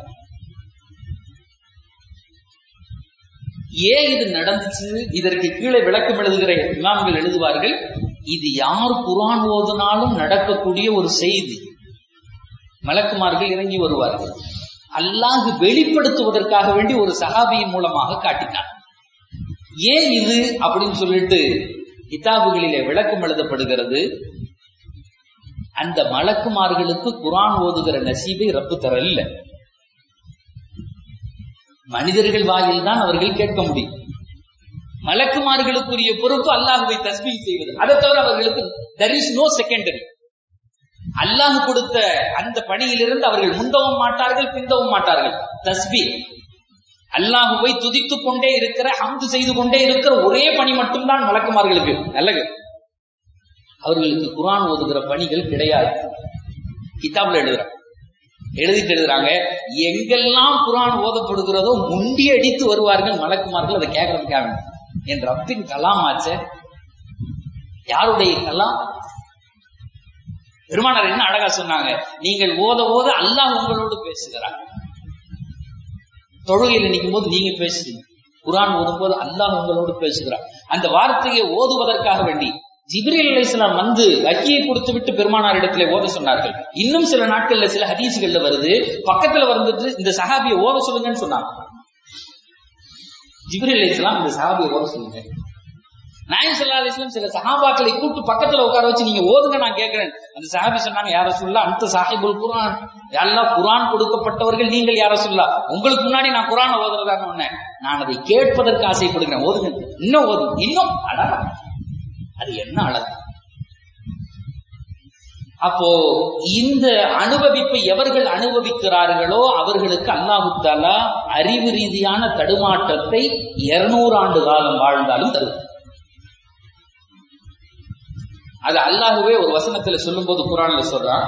ஏன் இது நடந்துச்சு இதற்கு கீழே விளக்கம் எழுதுகிற இமாம்கள் எழுதுவார்கள் இது யார் குரான் ஓதுனாலும் நடக்கக்கூடிய ஒரு செய்தி மலக்குமார்கள் இறங்கி வருவார்கள் அல்லாஹ் வெளிப்படுத்துவதற்காக வேண்டி ஒரு சகாபியின் மூலமாக காட்டினார் ஏன் இது அப்படின்னு சொல்லிட்டு கிதாபுகளிலே விளக்கம் எழுதப்படுகிறது அந்த மலக்குமார்களுக்கு குரான் ஓதுகிற நசீபை ரப்பு தரல மனிதர்கள் வாயில் தான் அவர்கள் கேட்க முடியும் மலக்குமார்களுக்குரிய பொறுப்பு அல்லாஹுவை தஸ்மீ செய்வது அதை தவிர அவர்களுக்கு there is no secondary Allah கொடுத்த அந்த பணியிலிருந்து அவர்கள் முந்தவும் மாட்டார்கள் பிந்தவும் மாட்டார்கள் தஸ்பி அல்லாஹுவை துதித்துக் கொண்டே இருக்கிற அம்பு செய்து கொண்டே இருக்கிற ஒரே பணி மட்டும்தான் மலக்குமார்களுக்கு நல்லது அவர்களுக்கு குரான் ஓதுகிற பணிகள் கிடையாது கிதாப்ல எழுதுறாங்க எழுதிட்டு எழுதுறாங்க எங்கெல்லாம் குரான் ஓதப்படுகிறதோ முண்டி அடித்து வருவார்கள் மலக்குமார்கள் அதை கேட்கறதுக்காக என் ரப்பின் கலாம் ஆச்ச யாருடைய கலாம் பெருமானார் என்ன அழகா சொன்னாங்க நீங்கள் ஓத ஓத அல்லாஹ் உங்களோடு பேசுகிறார் தொழுகையில் நிற்கும் போது நீங்க பேசுறீங்க குரான் ஓதும் போது அல்லாஹ் உங்களோடு பேசுகிறார் அந்த வார்த்தையை ஓதுவதற்காக வேண்டி ஜிப்ரீல் அலிஸ்லாம் வந்து வக்கியை கொடுத்து விட்டு பெருமானார் இடத்துல ஓத சொன்னார்கள் இன்னும் சில நாட்கள்ல சில ஹதீசுகள்ல வருது பக்கத்துல வந்துட்டு இந்த சஹாபியை ஓத சொல்லுங்கன்னு சொன்னாங்க ஜிப்ரீல் அலிஸ்லாம் இந்த சஹாபியை ஓத சொல்லுங்க நாயம் சல்லா அலிஸ்லாம் சில சஹாபாக்களை கூட்டு பக்கத்துல உட்கார வச்சு நீங்க ஓதுங்க நான் கேட்கிறேன் அந்த சஹாபி சொன்னாங்க யார சொல்லா அந்த சாஹிபுல் குரான் எல்லாம் குரான் கொடுக்கப்பட்டவர்கள் நீங்கள் யார சொல்லா உங்களுக்கு முன்னாடி நான் குரான் ஓதுறதாக ஒண்ணு நான் அதை கேட்பதற்கு ஆசைப்படுகிறேன் ஓதுங்க இன்னும் ஓது இன்னும் அழகா அது என்ன அழகு அப்போ இந்த அனுபவிப்பை எவர்கள் அனுபவிக்கிறார்களோ அவர்களுக்கு அல்லாஹு தாலா அறிவு ரீதியான தடுமாற்றத்தை இருநூறு ஆண்டு காலம் வாழ்ந்தாலும் தரும் அது அல்லாஹுவே ஒரு வசனத்துல சொல்லும் போது குரான்ல சொல்றான்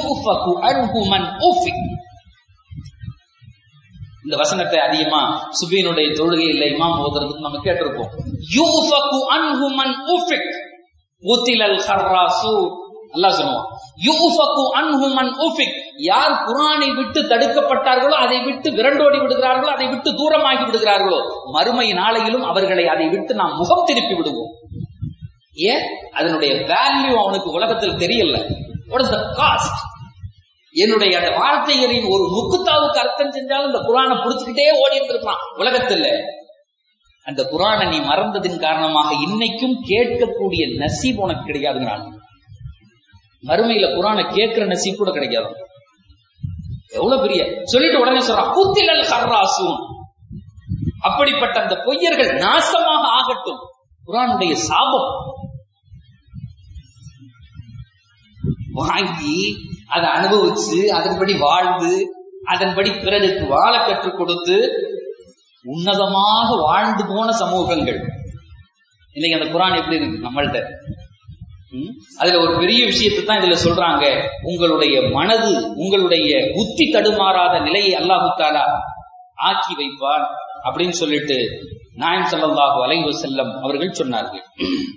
இந்த வசனத்தை அதிகமா சுபீனுடைய தொழுகையில் இமாம் ஓதுறதுக்கு நம்ம கேட்டிருப்போம் யூஃபகு அன்ஹு மன் உஃபிக் உத்திலல் ஹர்ராசு அல்லாஹ் சொல்லுவான் யூஃபகு அன்ஹு மன் உஃபிக் யார் குரானை விட்டு தடுக்கப்பட்டார்களோ அதை விட்டு விரண்டோடி விடுகிறார்களோ அதை விட்டு தூரமாகி விடுகிறார்களோ மறுமை நாளையிலும் அவர்களை அதை விட்டு நாம் முகம் திருப்பி விடுவோம் ஏன் அதனுடைய வேல்யூ அவனுக்கு உலகத்தில் தெரியல வாட் இஸ் த காஸ்ட் என்னுடைய அந்த வார்த்தைகளின் ஒரு முக்குத்தாவுக்கு அர்த்தம் செஞ்சாலும் இந்த குரானை புடிச்சுக்கிட்டே ஓடி இருந்திருக்கலாம் உலகத்துல அந்த குரானை நீ மறந்ததின் காரணமாக இன்னைக்கும் கேட்கக்கூடிய நசீப் உனக்கு கிடைக்காதுங்கிறான் மறுமையில குரானை கேட்கிற நசீப் கூட கிடைக்காது எவ்வளவு பெரிய சொல்லிட்டு உடனே சொல்றான் கூத்திலல் ஹர்ராசூன் அப்படிப்பட்ட அந்த பொய்யர்கள் நாசமாக ஆகட்டும் குரானுடைய சாபம் வாங்கி அதை அனுபவிச்சு அதன்படி வாழ்ந்து அதன்படி பிறருக்கு வாழ கற்றுக் கொடுத்து உன்னதமாக வாழ்ந்து போன சமூகங்கள் இன்னைக்கு அந்த குரான் எப்படி இருக்கு நம்மள்ட்ட ம்? அதுல ஒரு பெரிய விஷயத்தை தான் இதுல சொல்றாங்க உங்களுடைய மனது உங்களுடைய புத்தி தடுமாறாத நிலையை அல்லாஹு தாலா ஆக்கி வைப்பான் அப்படின்னு சொல்லிட்டு நாயம் ஸல்லல்லாஹு அலைஹி வஸல்லம் அவர்கள் சொன்னார்கள்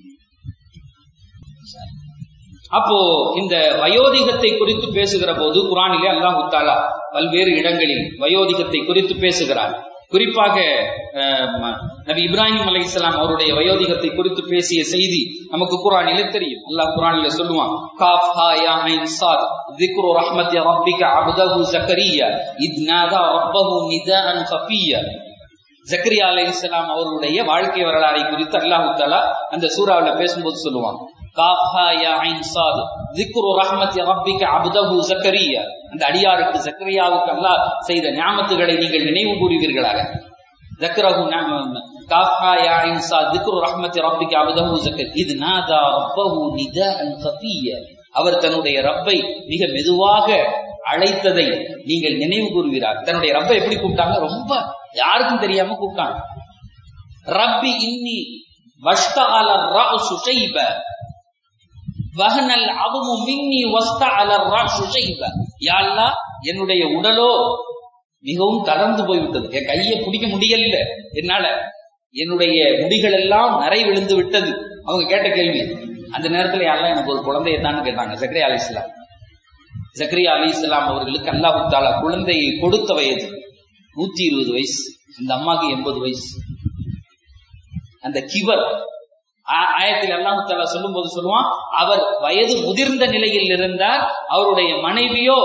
அப்போ இந்த வயோதிகத்தை குறித்து பேசுகிற போது குரானிலே அல்லாஹு தாலா பல்வேறு இடங்களில் வயோதிகத்தை குறித்து பேசுகிறார் குறிப்பாக அஹ், ம- நபி இப்ராஹிம் அலைஹிஸ்ஸலாம் அவருடைய வயோதிகத்தை குறித்து பேசிய செய்தி நமக்கு குரானிலே தெரியும் அல்லாஹ் குரானிலே சொல்லுவான் காஃப் ஹா யா ஐன் சாத் ذكر رحمة ربك عبده زكريا إذ نادى ربه نداء خفيا ஜக்கரியா அலைஹிஸ்ஸலாம் அவர்களுடைய வாழ்க்கை வரலாறை குறித்து அல்லாஹு தாலா அந்த சூறாவுல பேசும்போது சொல்லுவான் காஃபா யா ஐன் சாத் ذكر رحمة ربك عبده زكريا அந்த அடியாருக்கு ஜக்கரியாவுக்கு அல்லாஹ் செய்த ஞாமத்துகளை நீங்கள் நினைவு கூறுவீர்களாக ذكره نعم كافها يا عين صاد ذكر رحمة ربك عبده زكريا إذ نادى ربه نداء خفيا அவர் தன்னுடைய ரப்பை மிக மெதுவாக அழைத்ததை நீங்கள் நினைவு கூறுவீரார் தன்னுடைய ரப்பை எப்படி கூப்பிட்டாங்க ரொம்ப யாருக்கும் தெரியாம கூப்பிட்டாங்க ரப்பி இன்னி வஷ்தஅல الرأس شيبا வஹன العظم மின்னி வஸ்தஅல الرأس شيبا யா அல்லாஹ் என்னுடைய உடலோ மிகவும் தளர்ந்து போய்விட்டது என் கையை பிடிக்க முடியல என்னால என்னுடைய முடிகள் எல்லாம் நரை விழுந்து விட்டது அவங்க கேட்ட கேள்வி அந்த நேரத்துல யாரெல்லாம் எனக்கு ஒரு குழந்தையத்தான்னு கேட்டாங்க ஜக்ரியா அலி இஸ்லாம் ஜக்ரியா அலி இஸ்லாம் அவர்களுக்கு அல்லாஹு தாலா குழந்தையை கொடுத்த வயது நூத்தி இருபது வயசு அந்த அம்மாக்கு எண்பது வயசு அந்த கிவர் ஆ- ஆயத்தில் அல்லாஹு தாலா சொல்லும் போது சொல்லுவான் அவர் வயது முதிர்ந்த நிலையில் இருந்தார் அவருடைய மனைவியோ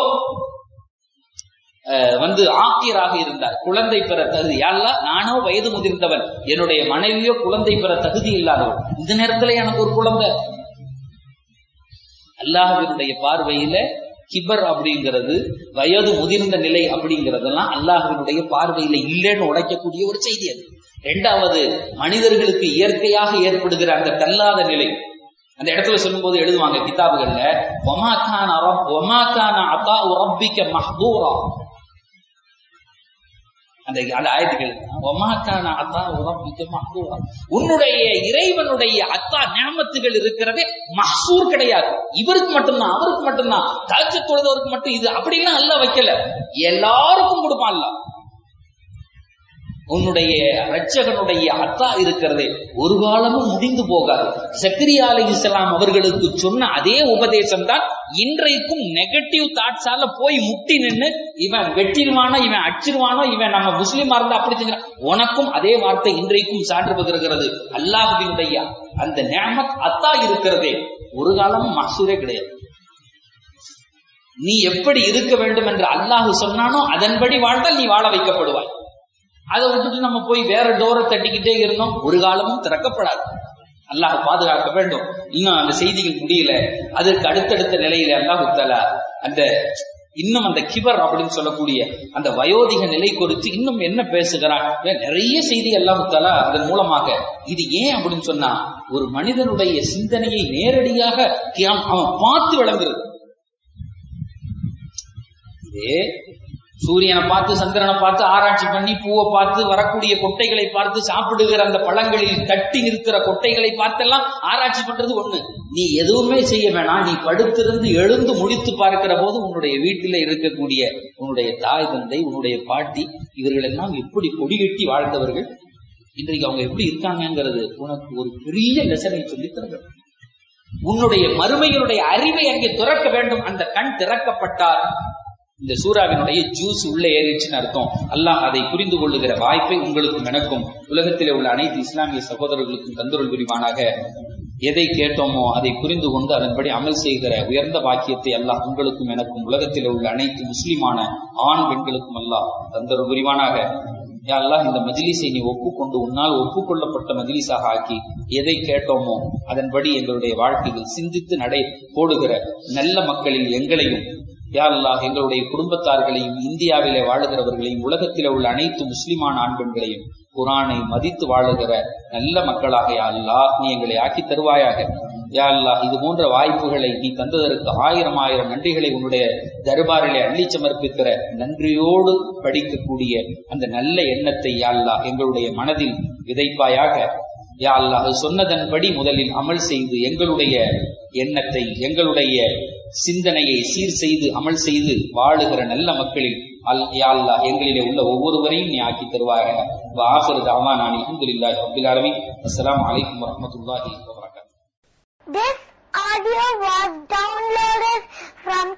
அஹ், வந்து ஆக்கியராக இருந்தார் குழந்தை பெற தகுதி அல்ல நானோ வயது முதிர்ந்தவன் என்னுடைய மனைவியோ குழந்தை பெற தகுதி இல்லாதவன் இந்த நேரத்துல எனக்கு ஒரு குழந்தை அல்லாஹ்வினுடைய பார்வையில கிபர் அப்படிங்கிறது வயது முதிர்ந்த நிலை அப்படிங்கிறதெல்லாம் அல்லாஹ்வினுடைய பார்வையில இல்லைன்னு உடைக்கக்கூடிய ஒரு செய்தி அது ரெண்டாவது மனிதர்களுக்கு இயற்கையாக ஏற்படுகிற அந்த தள்ளாத நிலை அந்த இடத்துல சொல்லும்போது எழுதுவாங்க கிதாபுகள்ல ஒமாக்கான ஒமாக்கான அதா ரப்பிக்க மஹ்தூரா அந்த அந்த ஆயத்துக்கள் ஒமாக்கான அத்தா உரப்பிக்க மஹ்தூரா உன்னுடைய இறைவனுடைய அத்தா ஞாபத்துகள் இருக்கிறதே மஹ்சூர் கிடையாது இவருக்கு மட்டும்தான் அவருக்கு மட்டும்தான் தாழ்ச்சி தொழுதவருக்கு மட்டும் இது அப்படிலாம் அல்ல வைக்கல எல்லாருக்கும் கொடுப்பான் அல்ல உன்னுடைய ரட்சகனுடைய அத்தா இருக்கிறதே ஒரு காலமும் முடிந்து போகாது சக்கரியா அலி இஸ்லாம் அவர்களுக்கு சொன்ன அதே உபதேசம் தான் இன்றைக்கும் நெகட்டிவ் தாட்ஸால போய் முட்டி நின்னு இவன் வெட்டிடுவானோ இவன் அடிச்சிருவானோ இவன் நம்ம முஸ்லீமா இருந்தா அப்படி செஞ்சான் உனக்கும் அதே வார்த்தை இன்றைக்கும் சான்று பகிர்கிறது அல்லாஹுவினுடைய அந்த நேமத் அத்தா இருக்கிறதே ஒரு காலமும் மசூரே கிடையாது நீ எப்படி இருக்க வேண்டும் என்று அல்லாஹ் சொன்னானோ அதன்படி வாழ்ந்தால் நீ வாழ வைக்கப்படுவாய் அதை விட்டுட்டு நம்ம போய் வேற டோரை தட்டிக்கிட்டே இருந்தோம் ஒரு காலமும் திறக்கப்படாது அல்லாஹ் பாதுகாக்க வேண்டும் இன்னும் அந்த செய்திகள் முடியல அதற்கு அடுத்தடுத்த நிலையில அல்லாஹு தஆலா அந்த இன்னும் அந்த கிபர் அப்படின்னு சொல்லக்கூடிய அந்த வயோதிக நிலை குறித்து இன்னும் என்ன பேசுகிறான் நிறைய செய்தி அல்லாஹு தஆலா அதன் மூலமாக இது ஏன் அப்படின்னு சொன்னா ஒரு மனிதனுடைய சிந்தனையை நேரடியாக கியாம் அவன் பார்த்து விளங்குறது இதே சூரியனை பார்த்து சந்திரனை பார்த்து ஆராய்ச்சி பண்ணி பூவை பார்த்து வரக்கூடிய கொட்டைகளை பார்த்து சாப்பிடுகிற அந்த பழங்களில் தட்டி நிற்கிற கொட்டைகளை பார்த்தெல்லாம் ஆராய்ச்சி பண்றது ஒண்ணு நீ எதுவுமே செய்ய வேணாம் நீ படுத்திருந்து எழுந்து முடித்து பார்க்கிற போது உன்னுடைய வீட்டில இருக்கக்கூடிய உன்னுடைய தாய் தந்தை உன்னுடைய பாட்டி இவர்கள் எல்லாம் எப்படி கொடிகட்டி வாழ்ந்தவர்கள் இன்றைக்கு அவங்க எப்படி இருக்காங்கங்கிறது உனக்கு ஒரு பெரிய லெசனை சொல்லி தருகிறது உன்னுடைய மறுமையினுடைய அறிவை அங்கே திறக்க வேண்டும் அந்த கண் திறக்கப்பட்டால் இந்த சூறாவினுடைய ஜூஸ் உள்ளே ஏறிச்சுன்னு அர்த்தம் அல்லாஹ் அதை புரிந்து கொள்ளுகிற வாய்ப்பை உங்களுக்கும் எனக்கும் உலகத்திலே உள்ள அனைத்து இஸ்லாமிய சகோதரர்களுக்கும் தந்துருள் புரிவானாக எதை கேட்டோமோ அதை புரிந்து கொண்டு அதன்படி அமல் செய்கிற உயர்ந்த பாக்கியத்தை அல்லாஹ் உங்களுக்கும் எனக்கும் உலகத்திலே உள்ள அனைத்து முஸ்லிமான ஆண் பெண்களுக்கும் அல்லாஹ் தந்தருள் புரிவானாக யா அல்லாஹ் இந்த மஜ்லிஸை நீ ஒப்புக்கொண்டு உன்னால் ஒப்புக்கொள்ளப்பட்ட மஜ்லிஸாக ஆக்கி எதை கேட்டோமோ அதன்படி எங்களுடைய வாழ்க்கையில் சிந்தித்து நடை போடுகிற நல்ல மக்களில் எங்களையும் யா அல்லாஹ் எங்களுடைய குடும்பத்தார்களையும் இந்தியாவிலே வாழுகிறவர்களையும் உலகத்திலே உள்ள அனைத்து முஸ்லிமான ஆண் பெண்களையும் குரானை மதித்து வாழுகிற நல்ல மக்களாக யா அல்லாஹ் நீ எங்களை ஆக்கி தருவாயாக யா அல்லாஹ் இது போன்ற வாய்ப்புகளை நீ தந்ததற்கு ஆயிரம் ஆயிரம் நன்றிகளை உன்னுடைய தர்பாரிலே அள்ளி சமர்ப்பிக்கிற நன்றியோடு படிக்கக்கூடிய அந்த நல்ல எண்ணத்தை யா அல்லாஹ் எங்களுடைய மனதில் விதைப்பாயாக யா அல்லாஹ் சொன்னதன்படி முதலில் அமல் செய்து எங்களுடைய எண்ணத்தை எங்களுடைய சிந்தனையை சீர் செய்து அமல் செய்து வாழுகிற நல்ல மக்களில் அல் யா அல்லாஹ் எங்களிலே உள்ள ஒவ்வொருவரையும் நீ ஆக்கி தருவாயாக வாஹிரு தஅவானா அல்ஹம்துலில்லாஹி ரப்பில் ஆலமீன் அஸ்ஸலாமு அலைக்கும் வரஹ்மத்துல்லாஹி வபரகாத்துஹு This audio was downloaded from